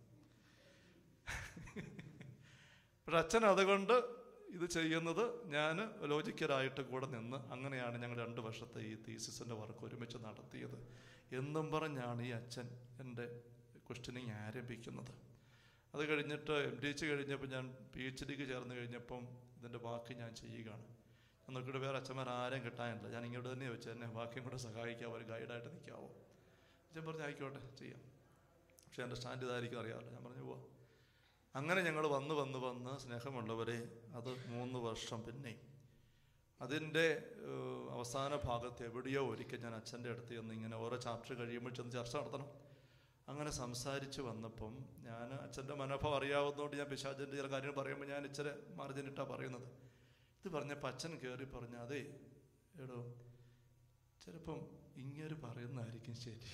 പക്ഷെ അച്ഛൻ അതുകൊണ്ട് ഇത് ചെയ്യുന്നത് ഞാൻ ലോജിക്കലായിട്ട് കൂടെ നിന്ന് അങ്ങനെയാണ് ഞങ്ങൾ രണ്ട് വർഷത്തെ ഈ തീസിസിൻ്റെ വർക്ക് ഒരുമിച്ച് നടത്തിയത് എന്നും പറഞ്ഞാണ് ഈ അച്ഛൻ എൻ്റെ ക്വസ്റ്റ്യനിങ് ആരംഭിക്കുന്നത് അത് കഴിഞ്ഞിട്ട് എം ഡി എച്ച് കഴിഞ്ഞപ്പോൾ ഞാൻ പി എച്ച് ഡിക്ക് ചേർന്ന് കഴിഞ്ഞപ്പം ഇതിൻ്റെ ബാക്കി ഞാൻ ചെയ്യുകയാണ് നമുക്കിവിടെ വേറെ അച്ഛന്മാർ ആരും കിട്ടാനില്ല ഞാൻ ഇങ്ങോട്ട് തന്നെ ചോദിച്ചു എന്നെ ബാക്കിയും കൂടെ സഹായിക്കാവോ ഒരു ഗൈഡായിട്ട് നിൽക്കാവോ അച്ഛൻ പറഞ്ഞു ആയിക്കോട്ടെ ചെയ്യാം പക്ഷേ എൻ്റെ സ്റ്റാൻഡ് ഇതായിരിക്കും അറിയാമല്ലോ ഞാൻ പറഞ്ഞു പോവാം അങ്ങനെ ഞങ്ങൾ വന്ന് വന്ന് വന്ന് സ്നേഹമുള്ളവരെ അത് മൂന്ന് വർഷം പിന്നെ അതിൻ്റെ ഏഹ്, അവസാന ഭാഗത്ത് എവിടെയോ ഒരിക്കൽ ഞാൻ അച്ഛൻ്റെ അടുത്ത് ചെന്ന് ഇങ്ങനെ ഓരോ ചാപ്റ്റർ കഴിയുമ്പോൾ ചെന്ന് ചർച്ച നടത്തണം അങ്ങനെ സംസാരിച്ച് വന്നപ്പം ഞാൻ അച്ഛൻ്റെ മനോഭാവം അറിയാവുന്നതുകൊണ്ട് ഞാൻ പിശാചിൻ്റെ ചില കാര്യങ്ങൾ പറയുമ്പോൾ ഞാൻ ഇച്ചിരി മാർജിനിട്ടാണ് പറയുന്നത് ഇത് പറഞ്ഞപ്പോൾ അച്ഛൻ കയറി പറഞ്ഞു അതേ എടോ ചിലപ്പം ഇങ്ങനെ പറയുന്നതായിരിക്കും ശരി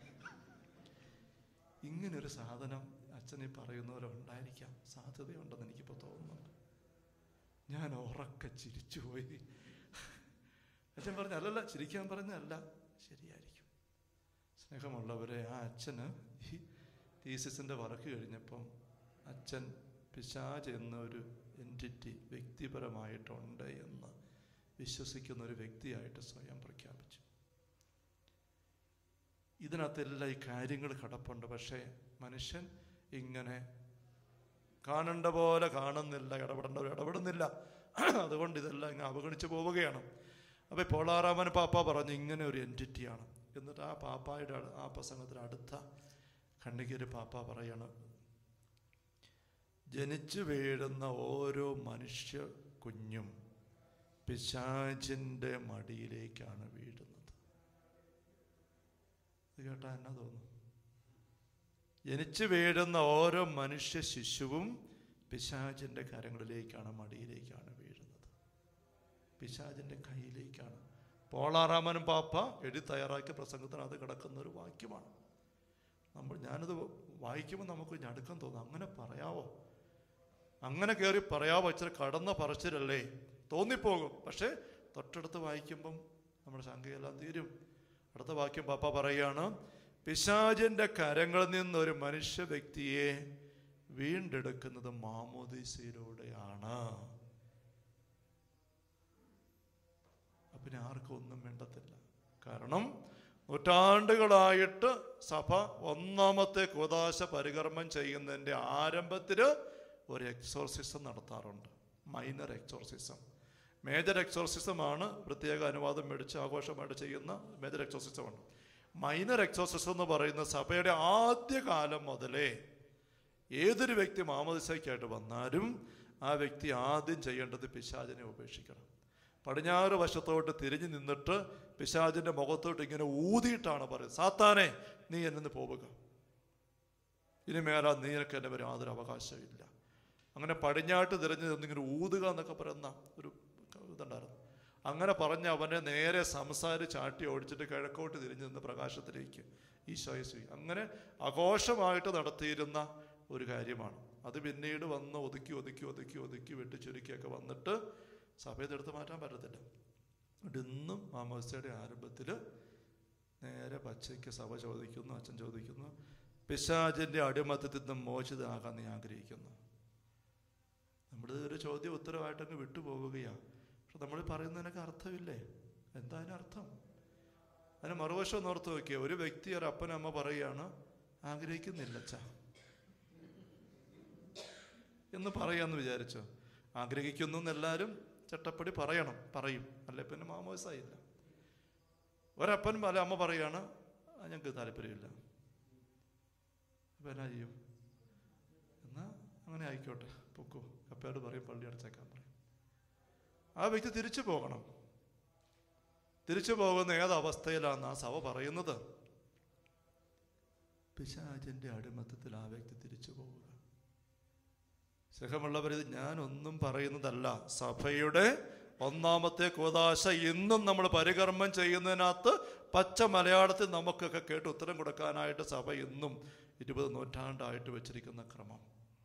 ഇങ്ങനൊരു സാധനം അച്ഛൻ ഈ പറയുന്നവരുണ്ടായിരിക്കാം സാധ്യതയുണ്ടെന്ന് എനിക്കിപ്പോൾ തോന്നുന്നുണ്ട് ഞാൻ ഉറക്കെ ചിരിച്ചുപോയി അച്ഛൻ പറഞ്ഞു അല്ലല്ല ചിരിക്കാൻ പറഞ്ഞല്ല ശരിയായിരിക്കും സ്നേഹമുള്ളവരെ ആ അച്ഛന് ഈ തീസിസിൻ്റെ വർക്ക് കഴിഞ്ഞപ്പം അച്ഛൻ പിശാജ് എന്നൊരു എൻറ്റിറ്റി വ്യക്തിപരമായിട്ടുണ്ട് എന്ന് വിശ്വസിക്കുന്ന ഒരു വ്യക്തിയായിട്ട് സ്വയം പ്രഖ്യാപിച്ചു ഇതിനകത്തെല്ലാം ഈ കാര്യങ്ങൾ കിടപ്പുണ്ട് പക്ഷേ മനുഷ്യൻ ഇങ്ങനെ കാണേണ്ട പോലെ കാണുന്നില്ല ഇടപെടേണ്ടവർ ഇടപെടുന്നില്ല അതുകൊണ്ട് ഇതെല്ലാം ഇങ്ങനെ അവഗണിച്ച് പോവുകയാണ് അപ്പോൾ പോളാറാമൻ പാപ്പ പറഞ്ഞു ഇങ്ങനെ ഒരു എൻറ്റിറ്റിയാണ് എന്നിട്ട് ആ പാപ്പായുടെ അട- ആ പ്രസംഗത്തിന് അടുത്ത ഖണ്ഡികര് പാപ്പ പറയണം ജനിച്ചു വീഴുന്ന ഓരോ മനുഷ്യ കുഞ്ഞും പിശാചിൻ്റെ മടിയിലേക്കാണ് വീഴുന്നത് ഇത് കേട്ടാ എന്നാ തോന്നുന്നു ജനിച്ചു വീഴുന്ന ഓരോ മനുഷ്യ ശിശുവും പിശാചിൻ്റെ കരങ്ങളിലേക്കാണ് മടിയിലേക്കാണ് വീഴുന്നത് പിശാചിൻ്റെ കയ്യിലേക്കാണ് പോളാറാമനും പാപ്പ എഴുതി തയ്യാറാക്കിയ പ്രസംഗത്തിന് അത് കിടക്കുന്ന ഒരു വാക്യമാണ് നമ്മൾ ഞാനത് വായിക്കുമ്പോൾ നമുക്ക് ഞടുക്കം തോന്നും അങ്ങനെ പറയാവോ അങ്ങനെ കയറി പറയാവോ ഇച്ചിരി കടന്ന പറച്ചിലല്ലേ തോന്നിപ്പോകും പക്ഷേ തൊട്ടടുത്ത് വായിക്കുമ്പം നമ്മുടെ ശങ്കയെല്ലാം തീരും അടുത്ത വാക്യം പാപ്പ പറയാണ് പിശാചിന്റെ കരങ്ങളിൽ നിന്ന് ഒരു മനുഷ്യ വ്യക്തിയെ വീണ്ടെടുക്കുന്നത് മാമോദീസയിലൂടെയാണ് അപ്പൊ പിന്നെ ആർക്കും ഒന്നും വേണ്ടത്തില്ല കാരണം നൂറ്റാണ്ടുകളായിട്ട് സഭ ഒന്നാമത്തെ കൂതാശ പരികർമ്മം ചെയ്യുന്നതിൻ്റെ ആരംഭത്തിൽ ഒരു എക്സോർസിസം നടത്താറുണ്ട് മൈനർ എക്സോർസിസം മേജർ എക്സോർസിസമാണ് പ്രത്യേക അനുവാദം മേടിച്ച് ആഘോഷമായിട്ട് ചെയ്യുന്ന മേജർ എക്സോർസിസമാണ് മൈനർ എക്സോർസിസം എന്ന് പറയുന്ന സഭയുടെ ആദ്യകാലം മുതലേ ഏതൊരു വ്യക്തി മാമോദിസയ്ക്കായിട്ട് വന്നാലും ആ വ്യക്തി ആദ്യം ചെയ്യേണ്ടത് പിശാചിനെ ഉപേക്ഷിക്കണം പടിഞ്ഞാറ് വശത്തോട്ട് തിരിഞ്ഞു നിന്നിട്ട് പിശാചിന്റെ മുഖത്തോട്ട് ഇങ്ങനെ ഊതിയിട്ടാണ് പറയുന്നത് സാത്താനെ നീ എന്നു പോവുക ഇനി മേലാ നീ നിനക്ക് എന്നെ വരെ യാതൊരു അവകാശമില്ല അങ്ങനെ പടിഞ്ഞാട്ട് തിരഞ്ഞു നിന്നിങ്ങനെ ഊതുക എന്നൊക്കെ പറയുന്ന ഒരു ഇതുണ്ടായിരുന്നു അങ്ങനെ പറഞ്ഞ് അവനെ നേരെ സംസാരിച്ച് ചാട്ടി ഓടിച്ചിട്ട് കിഴക്കോട്ട് തിരിഞ്ഞു നിന്ന് പ്രകാശത്തിലേക്ക് ഈശോയെ സ്വീ അങ്ങനെ ആഘോഷമായിട്ട് നടത്തിയിരുന്ന ഒരു കാര്യമാണ് അത് പിന്നീട് വന്ന് ഒതുക്കി ഒതുക്കി ഒതുക്കി ഒതുക്കി വെട്ടി ചുരുക്കിയൊക്കെ വന്നിട്ട് സഭയിൽ എടുത്ത് മാറ്റാൻ പറ്റത്തില്ല അതുകൊണ്ട് ഇന്നും മാമോസയുടെ ആരംഭത്തിൽ നേരെ പച്ചയ്ക്ക് സഭ ചോദിക്കുന്നു അച്ഛൻ ചോദിക്കുന്നു പിശാചിൻ്റെ അടിമത്തത്തിൽ നിന്ന് മോചിതനാകാൻ നീ ആഗ്രഹിക്കുന്നു നമ്മുടെ ഒരു ചോദ്യം ഉത്തരവായിട്ടങ്ങ് വിട്ടുപോവുകയാണ് പക്ഷെ നമ്മൾ പറയുന്നതിനൊക്കെ അർത്ഥമില്ലേ എന്താ അതിന് അർത്ഥം അതിന് മറുവശം ഒന്ന് ഓർത്ത് നോക്കിയ ഒരു വ്യക്തി ഒരു അപ്പനമ്മ പറയുകയാണ് ആഗ്രഹിക്കുന്നില്ല അച്ഛാ എന്ന് പറയാന്ന് വിചാരിച്ചോ ആഗ്രഹിക്കുന്നു എന്നെല്ലാവരും ചട്ടപ്പടി പറയണം പറയും അല്ലെ പിന്നെ മാമോസായില്ല ഒരപ്പൻ അല്ല അമ്മ പറയാണ് "ആ, ഞങ്ങൾക്ക് താല്പര്യമില്ല അപ്പം എന്നാ ചെയ്യും എന്നാ അങ്ങനെ ആയിക്കോട്ടെ പൊക്കോ കപ്പയോട് പറയും പള്ളി അടച്ചേക്കാൻ പറയും ആ വ്യക്തി തിരിച്ചു പോകണം തിരിച്ചു പോകുന്ന ഏത് അവസ്ഥയിലാണ് ആ സഭ പറയുന്നത് പിശാചിന്റെ അടിമത്തത്തിൽ ആ വ്യക്തി തിരിച്ചു പോവുക സ്നേഹമുള്ളവർ ഇത് ഞാനൊന്നും പറയുന്നതല്ല സഭയുടെ ഒന്നാമത്തെ കൂതാശ ഇന്നും നമ്മൾ പരികർമ്മം ചെയ്യുന്നതിനകത്ത് പച്ച മലയാളത്തിൽ നമുക്കൊക്കെ കേട്ട് ഉത്തരം കൊടുക്കാനായിട്ട് സഭ ഇന്നും ഇരുപത് നൂറ്റാണ്ടായിട്ട് വെച്ചിരിക്കുന്ന ക്രമം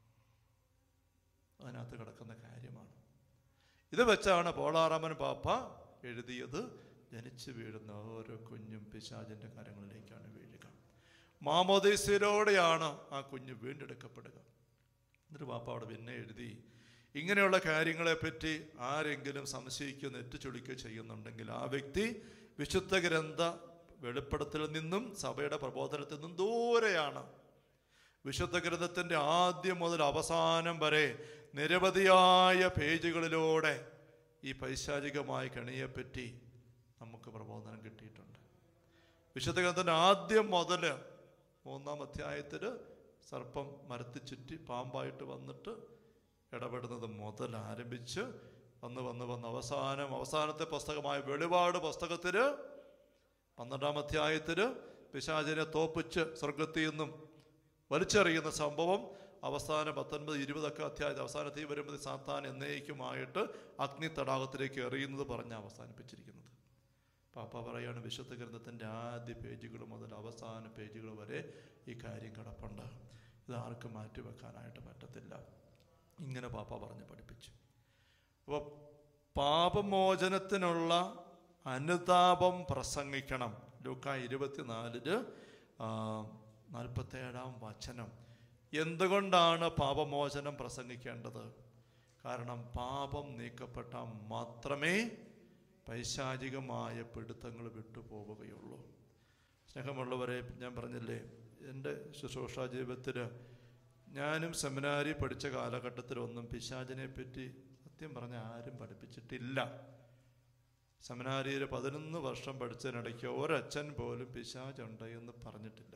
അതിനകത്ത് കിടക്കുന്ന കാര്യമാണ് ഇത് വെച്ചാണ് പോളാറാമൻ പാപ്പ എഴുതിയത് ജനിച്ചു വീഴുന്ന ഓരോ കുഞ്ഞും പിശാചിന്റെ കരങ്ങളിലേക്കാണ് വീഴുക മാമോദീസയിലൂടെയാണ് ആ കുഞ്ഞ് വീണ്ടെടുക്കപ്പെടുക എന്നിട്ട് പാപ്പ അവിടെ പിന്നെ എഴുതി ഇങ്ങനെയുള്ള കാര്യങ്ങളെപ്പറ്റി ആരെങ്കിലും സംശയിക്കുകയോ നെറ്റുചൊളിക്കുകയോ ചെയ്യുന്നുണ്ടെങ്കിൽ ആ വ്യക്തി വിശുദ്ധ ഗ്രന്ഥ വെളിപ്പെടുത്തലിൽ നിന്നും സഭയുടെ പ്രബോധനത്തിൽ നിന്നും ദൂരെയാണ് വിശുദ്ധ ഗ്രന്ഥത്തിൻ്റെ ആദ്യം മുതൽ അവസാനം വരെ നിരവധിയായ പേജുകളിലൂടെ ഈ പൈശാചികമായ കണിയെപ്പറ്റി നമുക്ക് പ്രബോധനം കിട്ടിയിട്ടുണ്ട് വിശുദ്ധ ഗ്രന്ഥത്തിൻ്റെ ആദ്യം മുതൽ മൂന്നാം അധ്യായത്തിൽ സർപ്പം മരത്തിൽ ചുറ്റി പാമ്പായിട്ട് വന്നിട്ട് ഇടപെടുന്നത് മുതൽ ആരംഭിച്ച് വന്ന് വന്ന് വന്ന് അവസാനം അവസാനത്തെ പുസ്തകമായ വെളിപാട് പുസ്തകത്തിൽ പന്ത്രണ്ടാം അധ്യായത്തിൽ പിശാചിനെ തോപ്പിച്ച് സ്വർഗത്തിൽ നിന്നും വലിച്ചെറിയുന്ന സംഭവം അവസാനം പത്തൊൻപത് ഇരുപതൊക്കെ അധ്യായത്തിൽ അവസാനത്തിൽ വരുമ്പോൾ സാത്താൻ എന്നേക്കുമായിട്ട് അഗ്നി തടാകത്തിലേക്ക് എറിയുന്നത് പറഞ്ഞ് അവസാനിപ്പിച്ചിരിക്കുന്നത് പാപ്പ പറയാണ് വിശുദ്ധ ഗ്രന്ഥത്തിൻ്റെ ആദ്യ പേജുകൾ മുതൽ അവസാന പേജുകൾ വരെ ഈ കാര്യം കിടപ്പുണ്ട് ഇത് ആർക്കും മാറ്റിവെക്കാനായിട്ട് പറ്റത്തില്ല ഇങ്ങനെ പാപ്പ പറഞ്ഞ് പഠിപ്പിച്ചു അപ്പോൾ പാപമോചനത്തിനുള്ള അനുതാപം പ്രസംഗിക്കണം ലൂക്ക ഇരുപത്തിനാലില് നാൽപ്പത്തേഴാം വചനം എന്തുകൊണ്ടാണ് പാപമോചനം പ്രസംഗിക്കേണ്ടത് കാരണം പാപം നീക്കപ്പെട്ടാൽ മാത്രമേ പൈശാചികമായ പിടുത്തങ്ങൾ വിട്ടുപോവുകയുള്ളൂ സ്നേഹമുള്ളവരെ ഞാൻ പറഞ്ഞില്ലേ എൻ്റെ ശുശ്രൂഷ ജീവിതത്തിൽ ഞാനും സെമിനാരി പഠിച്ച കാലഘട്ടത്തിലൊന്നും പിശാചിനെ പറ്റി സത്യം പറഞ്ഞ ആരും പഠിപ്പിച്ചിട്ടില്ല സെമിനാരിയിൽ പതിനൊന്ന് വർഷം പഠിച്ചതിനിടയ്ക്ക് ഒരച്ഛൻ പോലും പിശാചുണ്ട് എന്ന് പറഞ്ഞിട്ടില്ല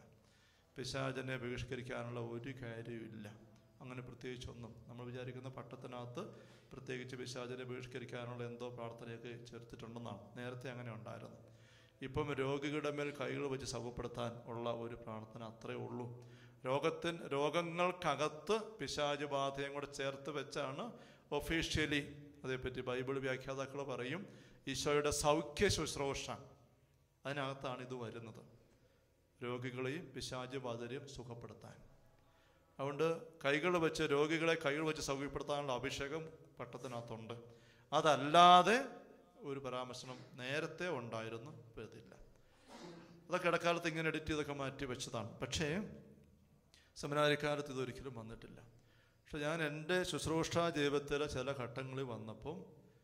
പിശാചനെ ബഹിഷ്കരിക്കാനുള്ള ഒരു കാര്യമില്ല അങ്ങനെ പ്രത്യേകിച്ചൊന്നും നമ്മൾ വിചാരിക്കുന്ന പട്ടത്തിനകത്ത് പ്രത്യേകിച്ച് പിശാചനെ ബഹിഷ്കരിക്കാനുള്ള എന്തോ പ്രാർത്ഥനയൊക്കെ ചേർത്തിട്ടുണ്ടെന്നാണ് നേരത്തെ അങ്ങനെ ഉണ്ടായിരുന്നു ഇപ്പം രോഗികളുടെ മേൽ കൈകൾ വെച്ച് സുഖപ്പെടുത്താൻ ഉള്ള ഒരു പ്രാർത്ഥന അത്രേ ഉള്ളൂ രോഗത്തിന് രോഗങ്ങൾക്കകത്ത് പിശാച് ബാധയും കൂടെ ചേർത്ത് വെച്ചാണ് ഒഫീഷ്യലി അതേപ്പറ്റി ബൈബിൾ വ്യാഖ്യാതാക്കൾ പറയും ഈശോയുടെ സൗഖ്യ ശുശ്രൂഷ അതിനകത്താണ് ഇത് വരുന്നത് രോഗികളെയും പിശാച് ബാധരെയും സുഖപ്പെടുത്താൻ അതുകൊണ്ട് കൈകൾ വെച്ച് രോഗികളെ കൈകൾ വെച്ച് സൗഖ്യപ്പെടുത്താനുള്ള അഭിഷേകം പട്ടത്തിനകത്തുണ്ട് അതല്ലാതെ ഒരു പരാമർശനം നേരത്തെ ഉണ്ടായിരുന്നു ഇപ്പം ഇതില്ല അതൊക്കെ ഇടക്കാലത്ത് ഇങ്ങനെ എഡിറ്റ് ചെയ്തൊക്കെ മാറ്റി വെച്ചതാണ് പക്ഷേ സെമിനാരിക്കാലത്ത് ഇതൊരിക്കലും വന്നിട്ടില്ല പക്ഷെ ഞാൻ എൻ്റെ ശുശ്രൂഷാ ജീവിതത്തിലെ ചില ഘട്ടങ്ങളിൽ വന്നപ്പം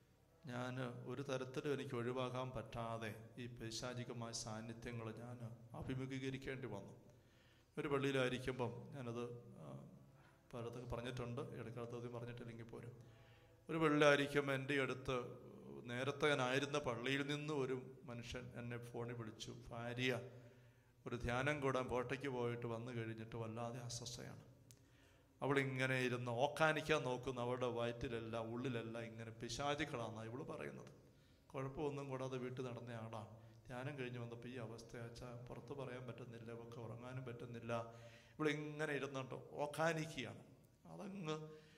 ഞാൻ ഒരു തരത്തിലും എനിക്ക് ഒഴിവാക്കാൻ പറ്റാതെ ഈ പൈശാചികമായ സാന്നിധ്യങ്ങൾ ഞാൻ അഭിമുഖീകരിക്കേണ്ടി വന്നു ഒരു പള്ളിയിലായിരിക്കുമ്പം ഞാനത് ആ, പലതൊക്കെ പറഞ്ഞിട്ടുണ്ട് ഇടക്കാലത്ത് പറഞ്ഞിട്ടില്ലെങ്കിൽ പോലും ഒരു പള്ളിയിലായിരിക്കുമ്പോൾ എൻ്റെ അടുത്ത് നേരത്തെ ഞാനായിരുന്ന പള്ളിയിൽ നിന്ന് ഒരു മനുഷ്യൻ എന്നെ ഫോണിൽ വിളിച്ചു ഭാര്യ ഒരു ധ്യാനം കൂടാൻ കോട്ടയ്ക്ക് പോയിട്ട് വന്നു കഴിഞ്ഞിട്ട് വല്ലാതെ അസ്വസ്ഥയാണ് അവളിങ്ങനെ ഇരുന്ന് ഓക്കാനിക്കാൻ നോക്കുന്ന അവളുടെ വയറ്റിലെല്ലാം ഉള്ളിലെല്ലാം ഇങ്ങനെ പിശാചിക്കളാന്നാണ് ഇവള് പറയുന്നത് കുഴപ്പമൊന്നും കൂടാതെ വീട്ടിൽ നടന്ന ആളാണ് ധ്യാനം കഴിഞ്ഞ് വന്നപ്പോൾ ഈ അവസ്ഥ വെച്ചാൽ പുറത്ത് പറയാൻ പറ്റുന്നില്ല ഇവൾക്ക് ഉറങ്ങാനും പറ്റുന്നില്ല ഇവളിങ്ങനെ ഇരുന്നുണ്ട് ഓക്കാനിക്കുകയാണ് അതങ്ങ്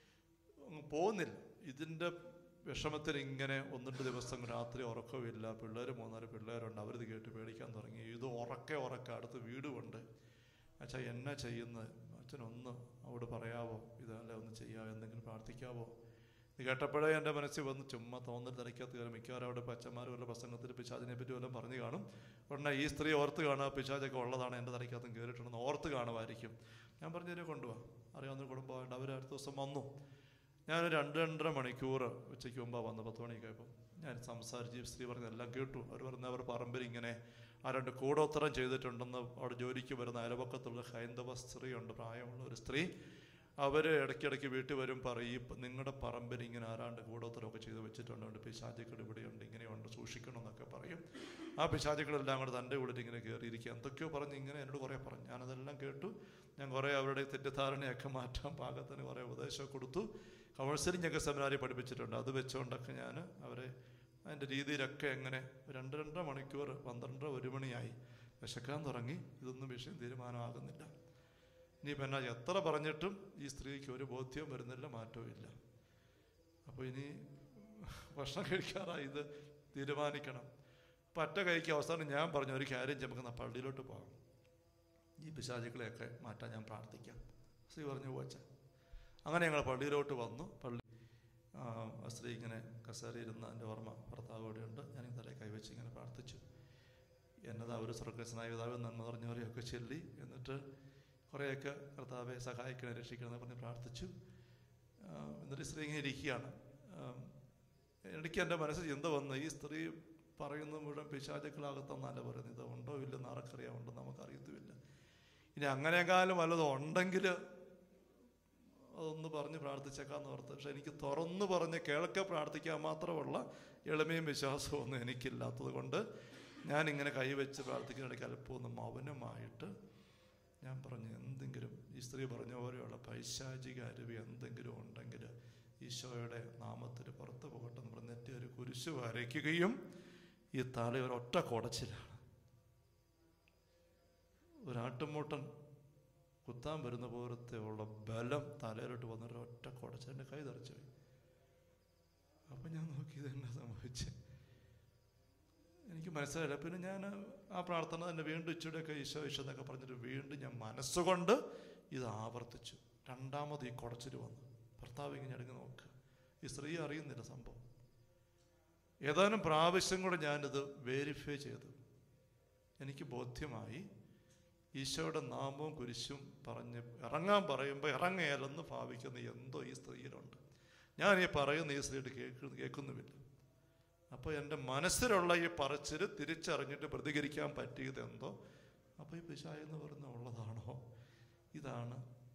അങ്ങ് പോകുന്നില്ല ഇതിൻ്റെ വിഷമത്തിൽ ഇങ്ങനെ ഒന്നിട്ട് ദിവസം രാത്രി ഉറക്കമില്ല പിള്ളേർ മൂന്നാല് പിള്ളേരുണ്ട് അവരിത് കേട്ട് പേടിക്കാൻ തുടങ്ങി ഇത് ഉറക്കെ ഉറക്ക അടുത്ത് വീടുമുണ്ട് അച്ഛാ എന്നാ ചെയ്യുന്നത് അച്ഛനൊന്ന് അവിടെ പറയാവോ ഇതല്ലേ ഒന്ന് ചെയ്യാവോ എന്തെങ്കിലും പ്രാർത്ഥിക്കാവോ ഇത് കേട്ടപ്പോഴേ എൻ്റെ മനസ്സിൽ വന്ന് ചുമ്മാ തോന്നൽ തിരക്കകത്ത് കയറി മിക്കവാറും അവിടെ പച്ചന്മാർ വല്ല പ്രസംഗത്തിൽ പിശാചിനെ പറ്റി വല്ലതും പറഞ്ഞു കാണും ഉടനെ ഈ സ്ത്രീ ഓർത്ത് കാണുക പിശാചൊക്കെ ഉള്ളതാണ് എൻ്റെ തലയ്ക്കകത്തും കയറിയിട്ടുണ്ടെന്ന് ഓർത്ത് കാണുമായിരിക്കും ഞാൻ പറഞ്ഞതിനെ കൊണ്ടുപോവാ അറിയാവുന്ന കുടുംബമായിട്ട് അവർ അടുത്ത ദിവസം വന്നു ഞാൻ രണ്ട് രണ്ടര മണിക്കൂർ ഉച്ചയ്ക്ക് മുമ്പാ വന്ന് പത്ത് മണിയൊക്കെ ആയപ്പോൾ ഞാൻ സംസാരിച്ച് സ്ത്രീ പറഞ്ഞതെല്ലാം കേട്ടു അവർ പറഞ്ഞ അവർ പറമ്പിൽ ഇങ്ങനെ ആ രണ്ട് കൂടോത്തരം ചെയ്തിട്ടുണ്ടെന്ന് അവിടെ ജോലിക്ക് വരുന്ന അയൽപക്കത്തുള്ള ഹൈന്ദവ സ്ത്രീയുണ്ട് പ്രായമുള്ള ഒരു സ്ത്രീ അവർ ഇടയ്ക്കിടയ്ക്ക് വീട്ടിൽ വരും പറയും നിങ്ങളുടെ പറമ്പിൽ ഇങ്ങനെ ആരാണ്ട് കൂടോത്തരമൊക്കെ ചെയ്ത് വെച്ചിട്ടുണ്ട് അതുകൊണ്ട് പിശാചുക്കൾ ഇവിടെയുണ്ട് ഇങ്ങനെയുണ്ട് സൂക്ഷിക്കണം എന്നൊക്കെ പറയും ആ പിശാചുക്കളെല്ലാം കൂടെ തൻ്റെ ഉള്ളിൽ ഇങ്ങനെ കയറിയിരിക്കുക എന്തൊക്കെയോ പറഞ്ഞ് ഇങ്ങനെ എന്നോട് കുറേ പറഞ്ഞു ഞാനതെല്ലാം കേട്ടു ഞാൻ കുറേ അവരുടെ തെറ്റിദ്ധാരണയൊക്കെ മാറ്റാൻ പാകത്തിന് കുറേ ഉപദേശമൊക്കെ കൊടുത്തു കൗൺസിലിംഗ് ഒക്കെ സെമിനാരി പഠിപ്പിച്ചിട്ടുണ്ട് അത് വെച്ചുകൊണ്ടൊക്കെ ഞാൻ അവരെ അതിൻ്റെ രീതിയിലൊക്കെ എങ്ങനെ രണ്ട് രണ്ടര മണിക്കൂർ പന്ത്രണ്ടര ഒരു മണിയായി വിശക്കാൻ തുടങ്ങി ഇതൊന്നും വിഷയം തീരുമാനമാകുന്നില്ല ഇനിയിപ്പോൾ എന്നാ എത്ര പറഞ്ഞിട്ടും ഈ സ്ത്രീക്ക് ഒരു ബോധ്യവും വരുന്നില്ല മാറ്റവും ഇല്ല അപ്പോൾ ഇനി ഭക്ഷണം കഴിക്കാറായി ഇത് തീരുമാനിക്കണം പറ്റ കൈക്ക് അവസാനം ഞാൻ പറഞ്ഞു ഒരു കാര്യം ചെയ്യാം, നമുക്ക് എന്നാ പള്ളിയിലോട്ട് പോകാം ഈ പിശാചുക്കളെയൊക്കെ മാറ്റാൻ ഞാൻ പ്രാർത്ഥിക്കാം സ്ത്രീ പറഞ്ഞു പോച്ച അങ്ങനെ ഞങ്ങൾ പള്ളിയിലോട്ട് വന്നു പള്ളി ആ, ആ സ്ത്രീ ഇങ്ങനെ കസേരയിരുന്ന എൻ്റെ ഓർമ്മ ഭർത്താവ് അവിടെയുണ്ട് ഞാൻ തലേ കൈവച്ച് ഇങ്ങനെ പ്രാർത്ഥിച്ചു എന്നതാ ഒരു സ്വർഗസ്നായ പിതാവ് നന്മ പറഞ്ഞവരെയൊക്കെ ചൊല്ലി എന്നിട്ട് കുറേയൊക്കെ കർത്താവെ സഹായിക്കണം രക്ഷിക്കണം എന്ന് പറഞ്ഞ് പ്രാർത്ഥിച്ചു ആ, എന്നിട്ട് ഈ സ്ത്രീ ഇങ്ങനെ ഇരിക്കുകയാണ് ആ, ഇടയ്ക്ക് എൻ്റെ മനസ്സിൽ ചിന്ത വന്ന് ഈ സ്ത്രീ പറയുന്നത് മുഴുവൻ പിശാചുക്കളാകത്തെന്നല്ല പറയുന്നത് ഇത് ഉണ്ടോ ഇല്ലെന്ന് ആർക്കറിയാം ഉണ്ടോ നമുക്കറിയത്തുമില്ല ഇനി അങ്ങനെയെക്കാളും വല്ലതും ഉണ്ടെങ്കിൽ അതൊന്ന് പറഞ്ഞ് പ്രാർത്ഥിച്ചേക്കാന്ന് ഓർത്ത് പക്ഷെ എനിക്ക് തുറന്നു പറഞ്ഞ് കേൾക്കെ പ്രാർത്ഥിക്കാൻ മാത്രമുള്ള എളിമയും വിശ്വാസവും ഒന്നും എനിക്കില്ലാത്തത് കൊണ്ട് ഞാനിങ്ങനെ കൈവച്ച് പ്രാർത്ഥിക്കുന്നിടയ്ക്ക് അല്പമൊന്ന് മൗനമായിട്ട് ഞാൻ പറഞ്ഞു എന്തെങ്കിലും ഈ സ്ത്രീ പറഞ്ഞ പോലെയുള്ള പൈശാചിക അരുവി എന്തെങ്കിലും ഉണ്ടെങ്കിൽ ഈശോയുടെ നാമത്തിൽ പുറത്ത് പോകട്ടെ എന്ന് പറഞ്ഞിട്ട് ഒരു കുരിശ് വരയ്ക്കുകയും ഈ തല ഒരൊറ്റ കുടച്ചിലാണ് ഒരാട്ടുമൂട്ടൻ കുത്താൻ വരുന്ന പോലത്തെ ഉള്ള ബലം തലയിലോട്ട് വന്നൊരു ഒറ്റ കുടച്ച് എൻ്റെ കൈ തെറിച്ചു പോയി അപ്പം ഞാൻ നോക്കി ഇതെന്നാ സംഭവിച്ചേ എനിക്ക് മനസ്സിലായില്ല പിന്നെ ഞാൻ ആ പ്രാർത്ഥന തന്നെ വീണ്ടും ഇച്ചിരിയൊക്കെ ഈശോ ഈശോ എന്നൊക്കെ പറഞ്ഞിട്ട് വീണ്ടും ഞാൻ മനസ്സുകൊണ്ട് ഇത് ആവർത്തിച്ചു രണ്ടാമത് ഈ കുടച്ചിൽ വന്നു ഭർത്താവ് ഇങ്ങനെ അടുങ്ങി നോക്കുക ഈ സ്ത്രീ അറിയുന്നില്ല സംഭവം ഏതാനും പ്രാവശ്യം കൂടെ ഞാനിത് വെരിഫൈ ചെയ്തു എനിക്ക് ബോധ്യമായി ഈശോയുടെ നാമവും കുരിശും പറഞ്ഞ് ഇറങ്ങാൻ പറയുമ്പോൾ ഇറങ്ങയല്ലെന്ന് ഭാവിക്കുന്ന എന്തോ ഈ സ്ത്രീയിലുണ്ട് ഞാൻ ഈ പറയുന്ന ഈ സ്ത്രീയുടെ കേൾക്കുന്നു കേൾക്കുന്നുമില്ല അപ്പോൾ എൻ്റെ മനസ്സിലുള്ള ഈ പറച്ചിൽ തിരിച്ചറിഞ്ഞിട്ട് പ്രതികരിക്കാൻ പറ്റിയത് എന്തോ അപ്പോൾ ഈ പിശായെന്ന് പറയുന്ന ഉള്ളതാണോ ഇതാണ്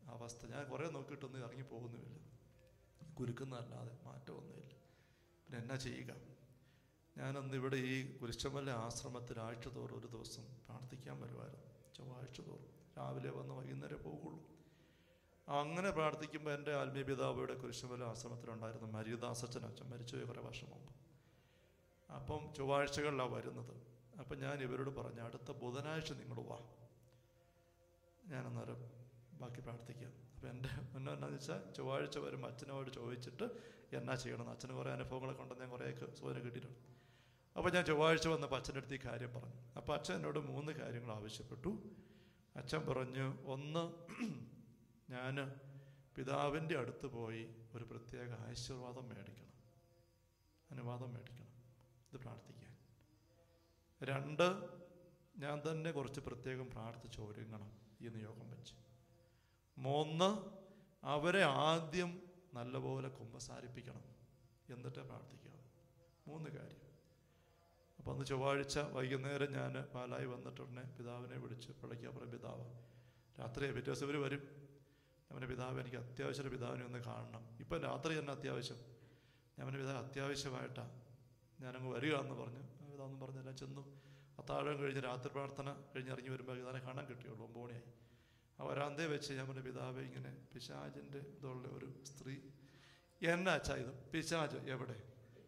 അവസ്ഥ ഞാൻ കുറേ നോക്കിയിട്ടൊന്നും ഇറങ്ങി പോകുന്നുമില്ല കുലുക്കുന്നതല്ലാതെ മാറ്റമൊന്നുമില്ല പിന്നെ എന്നാ ചെയ്യുക ഞാനന്ന് ഇവിടെ ഈ കുരിശമല ആശ്രമത്തിൽ ആഴ്ച തോറും ഒരു ദിവസം പ്രാർത്ഥിക്കാൻ വരുമായിരുന്നു ചൊവ്വാഴ്ച തോറും രാവിലെ വന്ന് വൈകുന്നേരം പോകുള്ളൂ അങ്ങനെ പ്രാർത്ഥിക്കുമ്പോൾ എൻ്റെ ആത്മീയ പിതാവയുടെ കുരിശമല ആശ്രമത്തിലുണ്ടായിരുന്ന മരിയദാസച്ചൻ അച്ഛൻ മരിച്ചുപോയി കുറേ വർഷം മുമ്പ് അപ്പം ചൊവ്വാഴ്ചകളിലാണ് വരുന്നത് അപ്പം ഞാൻ ഇവരോട് പറഞ്ഞു അടുത്ത ബുധനാഴ്ച നിങ്ങൾ വാ ഞാൻ അന്നേരം ബാക്കി പ്രാർത്ഥിക്കാം അപ്പം എൻ്റെ മുന്നേ എന്നാന്ന് വെച്ചാൽ ചൊവ്വാഴ്ച വരുമ്പോൾ അച്ഛനോട് ചോദിച്ചിട്ട് എന്നാ ചെയ്യണം അച്ഛന് കുറേ അനുഭവങ്ങളൊക്കെ ഉണ്ടെന്ന് ഞാൻ കുറേയൊക്കെ സൂചന കിട്ടിയിട്ടുണ്ട് അപ്പോൾ ഞാൻ ചൊവ്വാഴ്ച വന്നപ്പോൾ അച്ഛൻ്റെ അടുത്ത് ഈ കാര്യം പറഞ്ഞു അപ്പോൾ അച്ഛൻ എന്നോട് മൂന്ന് കാര്യങ്ങൾ ആവശ്യപ്പെട്ടു അച്ഛൻ പറഞ്ഞു ഒന്ന് ഞാൻ പിതാവിൻ്റെ അടുത്ത് പോയി ഒരു പ്രത്യേക ആശീർവാദം മേടിക്കണം അനുവാദം മേടിക്കണം ഇത് പ്രാർത്ഥിക്കാൻ രണ്ട് ഞാൻ തന്നെ കുറച്ച് പ്രത്യേകം പ്രാർത്ഥിച്ച് ഒരുങ്ങണം ഈ നിയോഗം വെച്ച് മൂന്ന് അവരെ ആദ്യം നല്ലപോലെ കുമ്പസാരിപ്പിക്കണം എന്നിട്ട് പ്രാർത്ഥിക്കാം മൂന്ന് കാര്യം അപ്പോൾ അന്ന് ചൊവ്വാഴ്ച വൈകുന്നേരം ഞാൻ പാലായി വന്നിട്ടുടനെ പിതാവിനെ വിളിച്ച് പിള്ളയ്ക്കപ്പുറം പിതാവ് രാത്രി പിറ്റേ ദിവസം ഇവർ വരും അവൻ്റെ പിതാവ് എനിക്ക് അത്യാവശ്യം പിതാവിനെ ഒന്ന് കാണണം ഇപ്പം രാത്രി തന്നെ അത്യാവശ്യം ഞാൻ അവൻ്റെ പിതാവ് അത്യാവശ്യമായിട്ടാണ് ഞാനങ്ങ് വരിക എന്ന് പറഞ്ഞു പിതാവെന്ന് പറഞ്ഞെല്ലാം ചെന്നു അത്താഴം കഴിഞ്ഞ് രാത്രി പ്രാർത്ഥന കഴിഞ്ഞ് ഇറങ്ങി വരുമ്പോൾ പിതാവിനെ കാണാൻ കിട്ടിയുള്ളൂ ഒമ്പണിയായി ആ വരാന്തേ വെച്ച് ഞാൻ പറഞ്ഞ പിതാവ് ഇങ്ങനെ പിശാജിൻ്റെ ഇതുള്ള ഒരു സ്ത്രീ എന്നാ അച്ഛാ ഇത് പിശാജ് എവിടെ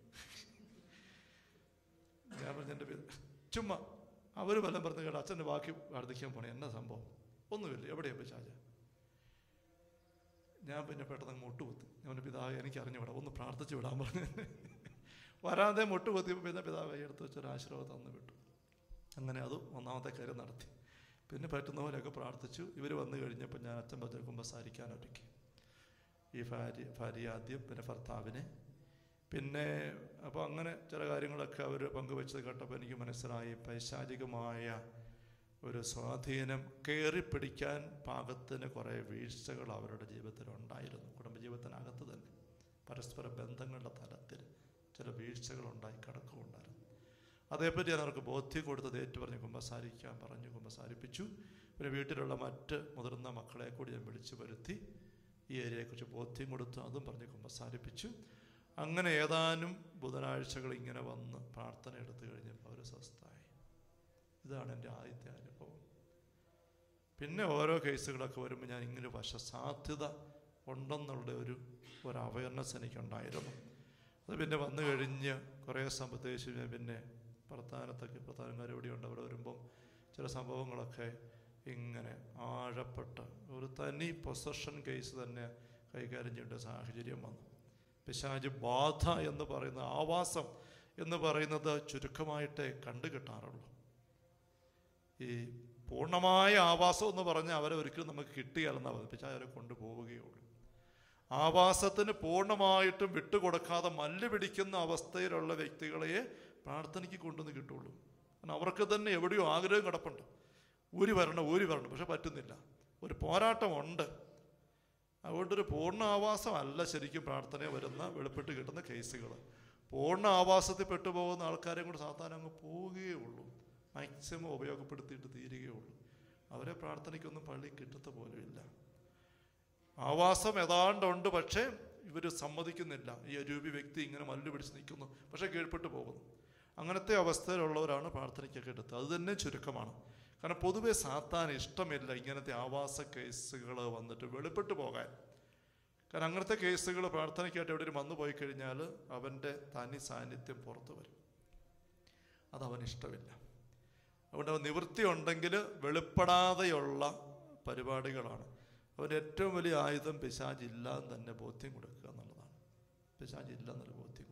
ഞാൻ പറഞ്ഞ എൻ്റെ പിത ചുമ്മാ അവർ വല്ലതും പറഞ്ഞു കേട്ടോ അച്ഛൻ്റെ ബാക്കി പ്രാർത്ഥിക്കാൻ പോണേ എന്നാ സംഭവം ഒന്നുമില്ല എവിടെയാ പിശാജ് ഞാൻ പിന്നെ പെട്ടെന്ന് അങ്ങ് മുട്ടുകുത്തി ഞാൻ പറഞ്ഞു പിതാവ് എനിക്ക് അറിഞ്ഞുവിടാം ഒന്ന് പ്രാർത്ഥിച്ചു വിടാൻ പറഞ്ഞു വരാതെ മുട്ടുകുത്തിയപ്പോൾ പിന്നെ പിതാവ് കൈയെടുത്ത് വെച്ചൊരു ആശീർവാദം തന്നു വിട്ടു അങ്ങനെ അത് ഒന്നാമത്തെ കാര്യം നടത്തി പിന്നെ പറ്റുന്ന പോലെയൊക്കെ പ്രാർത്ഥിച്ചു ഇവർ വന്നു കഴിഞ്ഞപ്പോൾ ഞാൻ അച്ഛൻ പച്ച കുമ്പസാരിക്കാൻ ഒരുക്കി ഈ ഭാര്യ ഭാര്യ ആദ്യം പിന്നെ ഭർത്താവിനെ പിന്നെ അപ്പോൾ അങ്ങനെ ചില കാര്യങ്ങളൊക്കെ അവർ പങ്കുവെച്ചത് കേട്ടപ്പോൾ എനിക്ക് മനസ്സിലായി പൈശാചികമായ ഒരു സ്വാധീനം കയറിപ്പിടിക്കാൻ പാകത്തിന് കുറേ വീഴ്ചകൾ അവരുടെ ജീവിതത്തിൽ ഉണ്ടായിരുന്നു കുടുംബജീവിതത്തിനകത്ത് തന്നെ പരസ്പര ബന്ധങ്ങളുടെ തലത്തിൽ ചില വീഴ്ചകൾ ഉണ്ടായി കിടക്കുമുണ്ടായിരുന്നു അതേപ്പറ്റി ഞാൻ അവർക്ക് ബോധ്യം കൊടുത്തത് ഏറ്റു പറഞ്ഞ് കുമ്പസാരിക്കാൻ പറഞ്ഞു കുമ്പസാരിപ്പിച്ചു പിന്നെ വീട്ടിലുള്ള മറ്റ് മുതിർന്ന മക്കളെ കൂടി ഞാൻ വിളിച്ചു വരുത്തി ഈ ഏരിയയെക്കുറിച്ച് ബോധ്യം കൊടുത്തു അതും പറഞ്ഞ് കുമ്പസാരിപ്പിച്ചു അങ്ങനെ ഏതാനും ബുധനാഴ്ചകൾ ഇങ്ങനെ വന്ന് പ്രാർത്ഥന എടുത്തു കഴിഞ്ഞപ്പോൾ അവർ സ്വസ്ഥായി ഇതാണ് എൻ്റെ ആദ്യത്തെ അനുഭവം പിന്നെ ഓരോ കേസുകളൊക്കെ വരുമ്പോൾ ഞാൻ ഇങ്ങനെ വശസാധ്യത ഉണ്ടെന്നുള്ള ഒരു ഒരു അവയർനെസ് എനിക്കുണ്ടായിരുന്നു അത് പിന്നെ വന്നു കഴിഞ്ഞ് കുറേ സംബന്ധിച്ച് ഞാൻ പിന്നെ പ്രധാനത്തൊക്കെ പ്രധാനക്കാർ എവിടെയുണ്ട് അവിടെ വരുമ്പം ചില സംഭവങ്ങളൊക്കെ ഇങ്ങനെ ആഴപ്പെട്ട ഒരു തനി പൊസഷൻ കേസ് തന്നെ കൈകാര്യം ചെയ്യേണ്ട സാഹചര്യം വന്നു പിശാജ് ബാധ എന്ന് പറയുന്ന ആവാസം എന്ന് പറയുന്നത് ചുരുക്കമായിട്ടേ കണ്ടു കിട്ടാറുള്ളൂ ഈ പൂർണ്ണമായ ആവാസം എന്ന് പറഞ്ഞാൽ അവരെ ഒരിക്കലും നമുക്ക് കിട്ടുകയല്ലെന്നാണ് പറഞ്ഞത് പിശാജ് അവരെ കൊണ്ടുപോവുകയുള്ളൂ ആവാസത്തിന് പൂർണ്ണമായിട്ടും വിട്ടുകൊടുക്കാതെ മല്ല് പിടിക്കുന്ന അവസ്ഥയിലുള്ള വ്യക്തികളെ പ്രാർത്ഥനയ്ക്ക് കൊണ്ടുവന്ന് കിട്ടുള്ളൂ കാരണം അവർക്ക് തന്നെ എവിടെയോ ആഗ്രഹം കിടപ്പുണ്ട് ഊരി വരണം ഊരി വരണം പക്ഷെ പറ്റുന്നില്ല ഒരു പോരാട്ടമുണ്ട് അതുകൊണ്ടൊരു പൂർണ്ണ ആവാസം അല്ല ശരിക്കും പ്രാർത്ഥന വരുന്ന വെളിപ്പെട്ട് കിട്ടുന്ന കേസുകൾ പൂർണ്ണ ആവാസത്തിൽ പെട്ടുപോകുന്ന ആൾക്കാരെ കൂടെ സാധാരണ അങ്ങ് പോവുകയേ ഉള്ളൂ മാക്സിമം ഉപയോഗപ്പെടുത്തിയിട്ട് തീരുകയുള്ളൂ അവരെ പ്രാർത്ഥനയ്ക്കൊന്നും പള്ളി കിട്ടത്ത പോലും ഇല്ല ആവാസം ഏതാണ്ടുണ്ട് പക്ഷേ ഇവർ സമ്മതിക്കുന്നില്ല ഈ അരൂപി വ്യക്തി ഇങ്ങനെ മല്ലു പിടിച്ച് നിൽക്കുന്നു പക്ഷേ കീഴ്പ്പെട്ടു പോകുന്നു അങ്ങനത്തെ അവസ്ഥയിലുള്ളവരാണ് പ്രാർത്ഥനയ്ക്കൊക്കെ എടുത്തത് അത് തന്നെ ചുരുക്കമാണ് കാരണം പൊതുവെ സാത്താൻ ഇഷ്ടമില്ല ഇങ്ങനത്തെ ആവാസ കേസുകൾ വന്നിട്ട് വെളിപ്പെട്ടു പോകാൻ കാരണം അങ്ങനത്തെ കേസുകൾ പ്രാർത്ഥനയ്ക്കായിട്ട് എവിടെയും വന്നു പോയി കഴിഞ്ഞാൽ അവൻ്റെ തനി സാന്നിധ്യം പുറത്തു വരും അതവന് ഇഷ്ടമില്ല അതുകൊണ്ട് അവൻ നിവൃത്തി ഉണ്ടെങ്കിൽ വെളിപ്പെടാതെയുള്ള പരിപാടികളാണ് അവൻ്റെ ഏറ്റവും വലിയ ആയുധം പിശാചില്ല എന്ന് തന്നെ ബോധ്യം കൊടുക്കുക എന്നുള്ളതാണ് പിശാചില്ല എന്നൊരു ബോധ്യം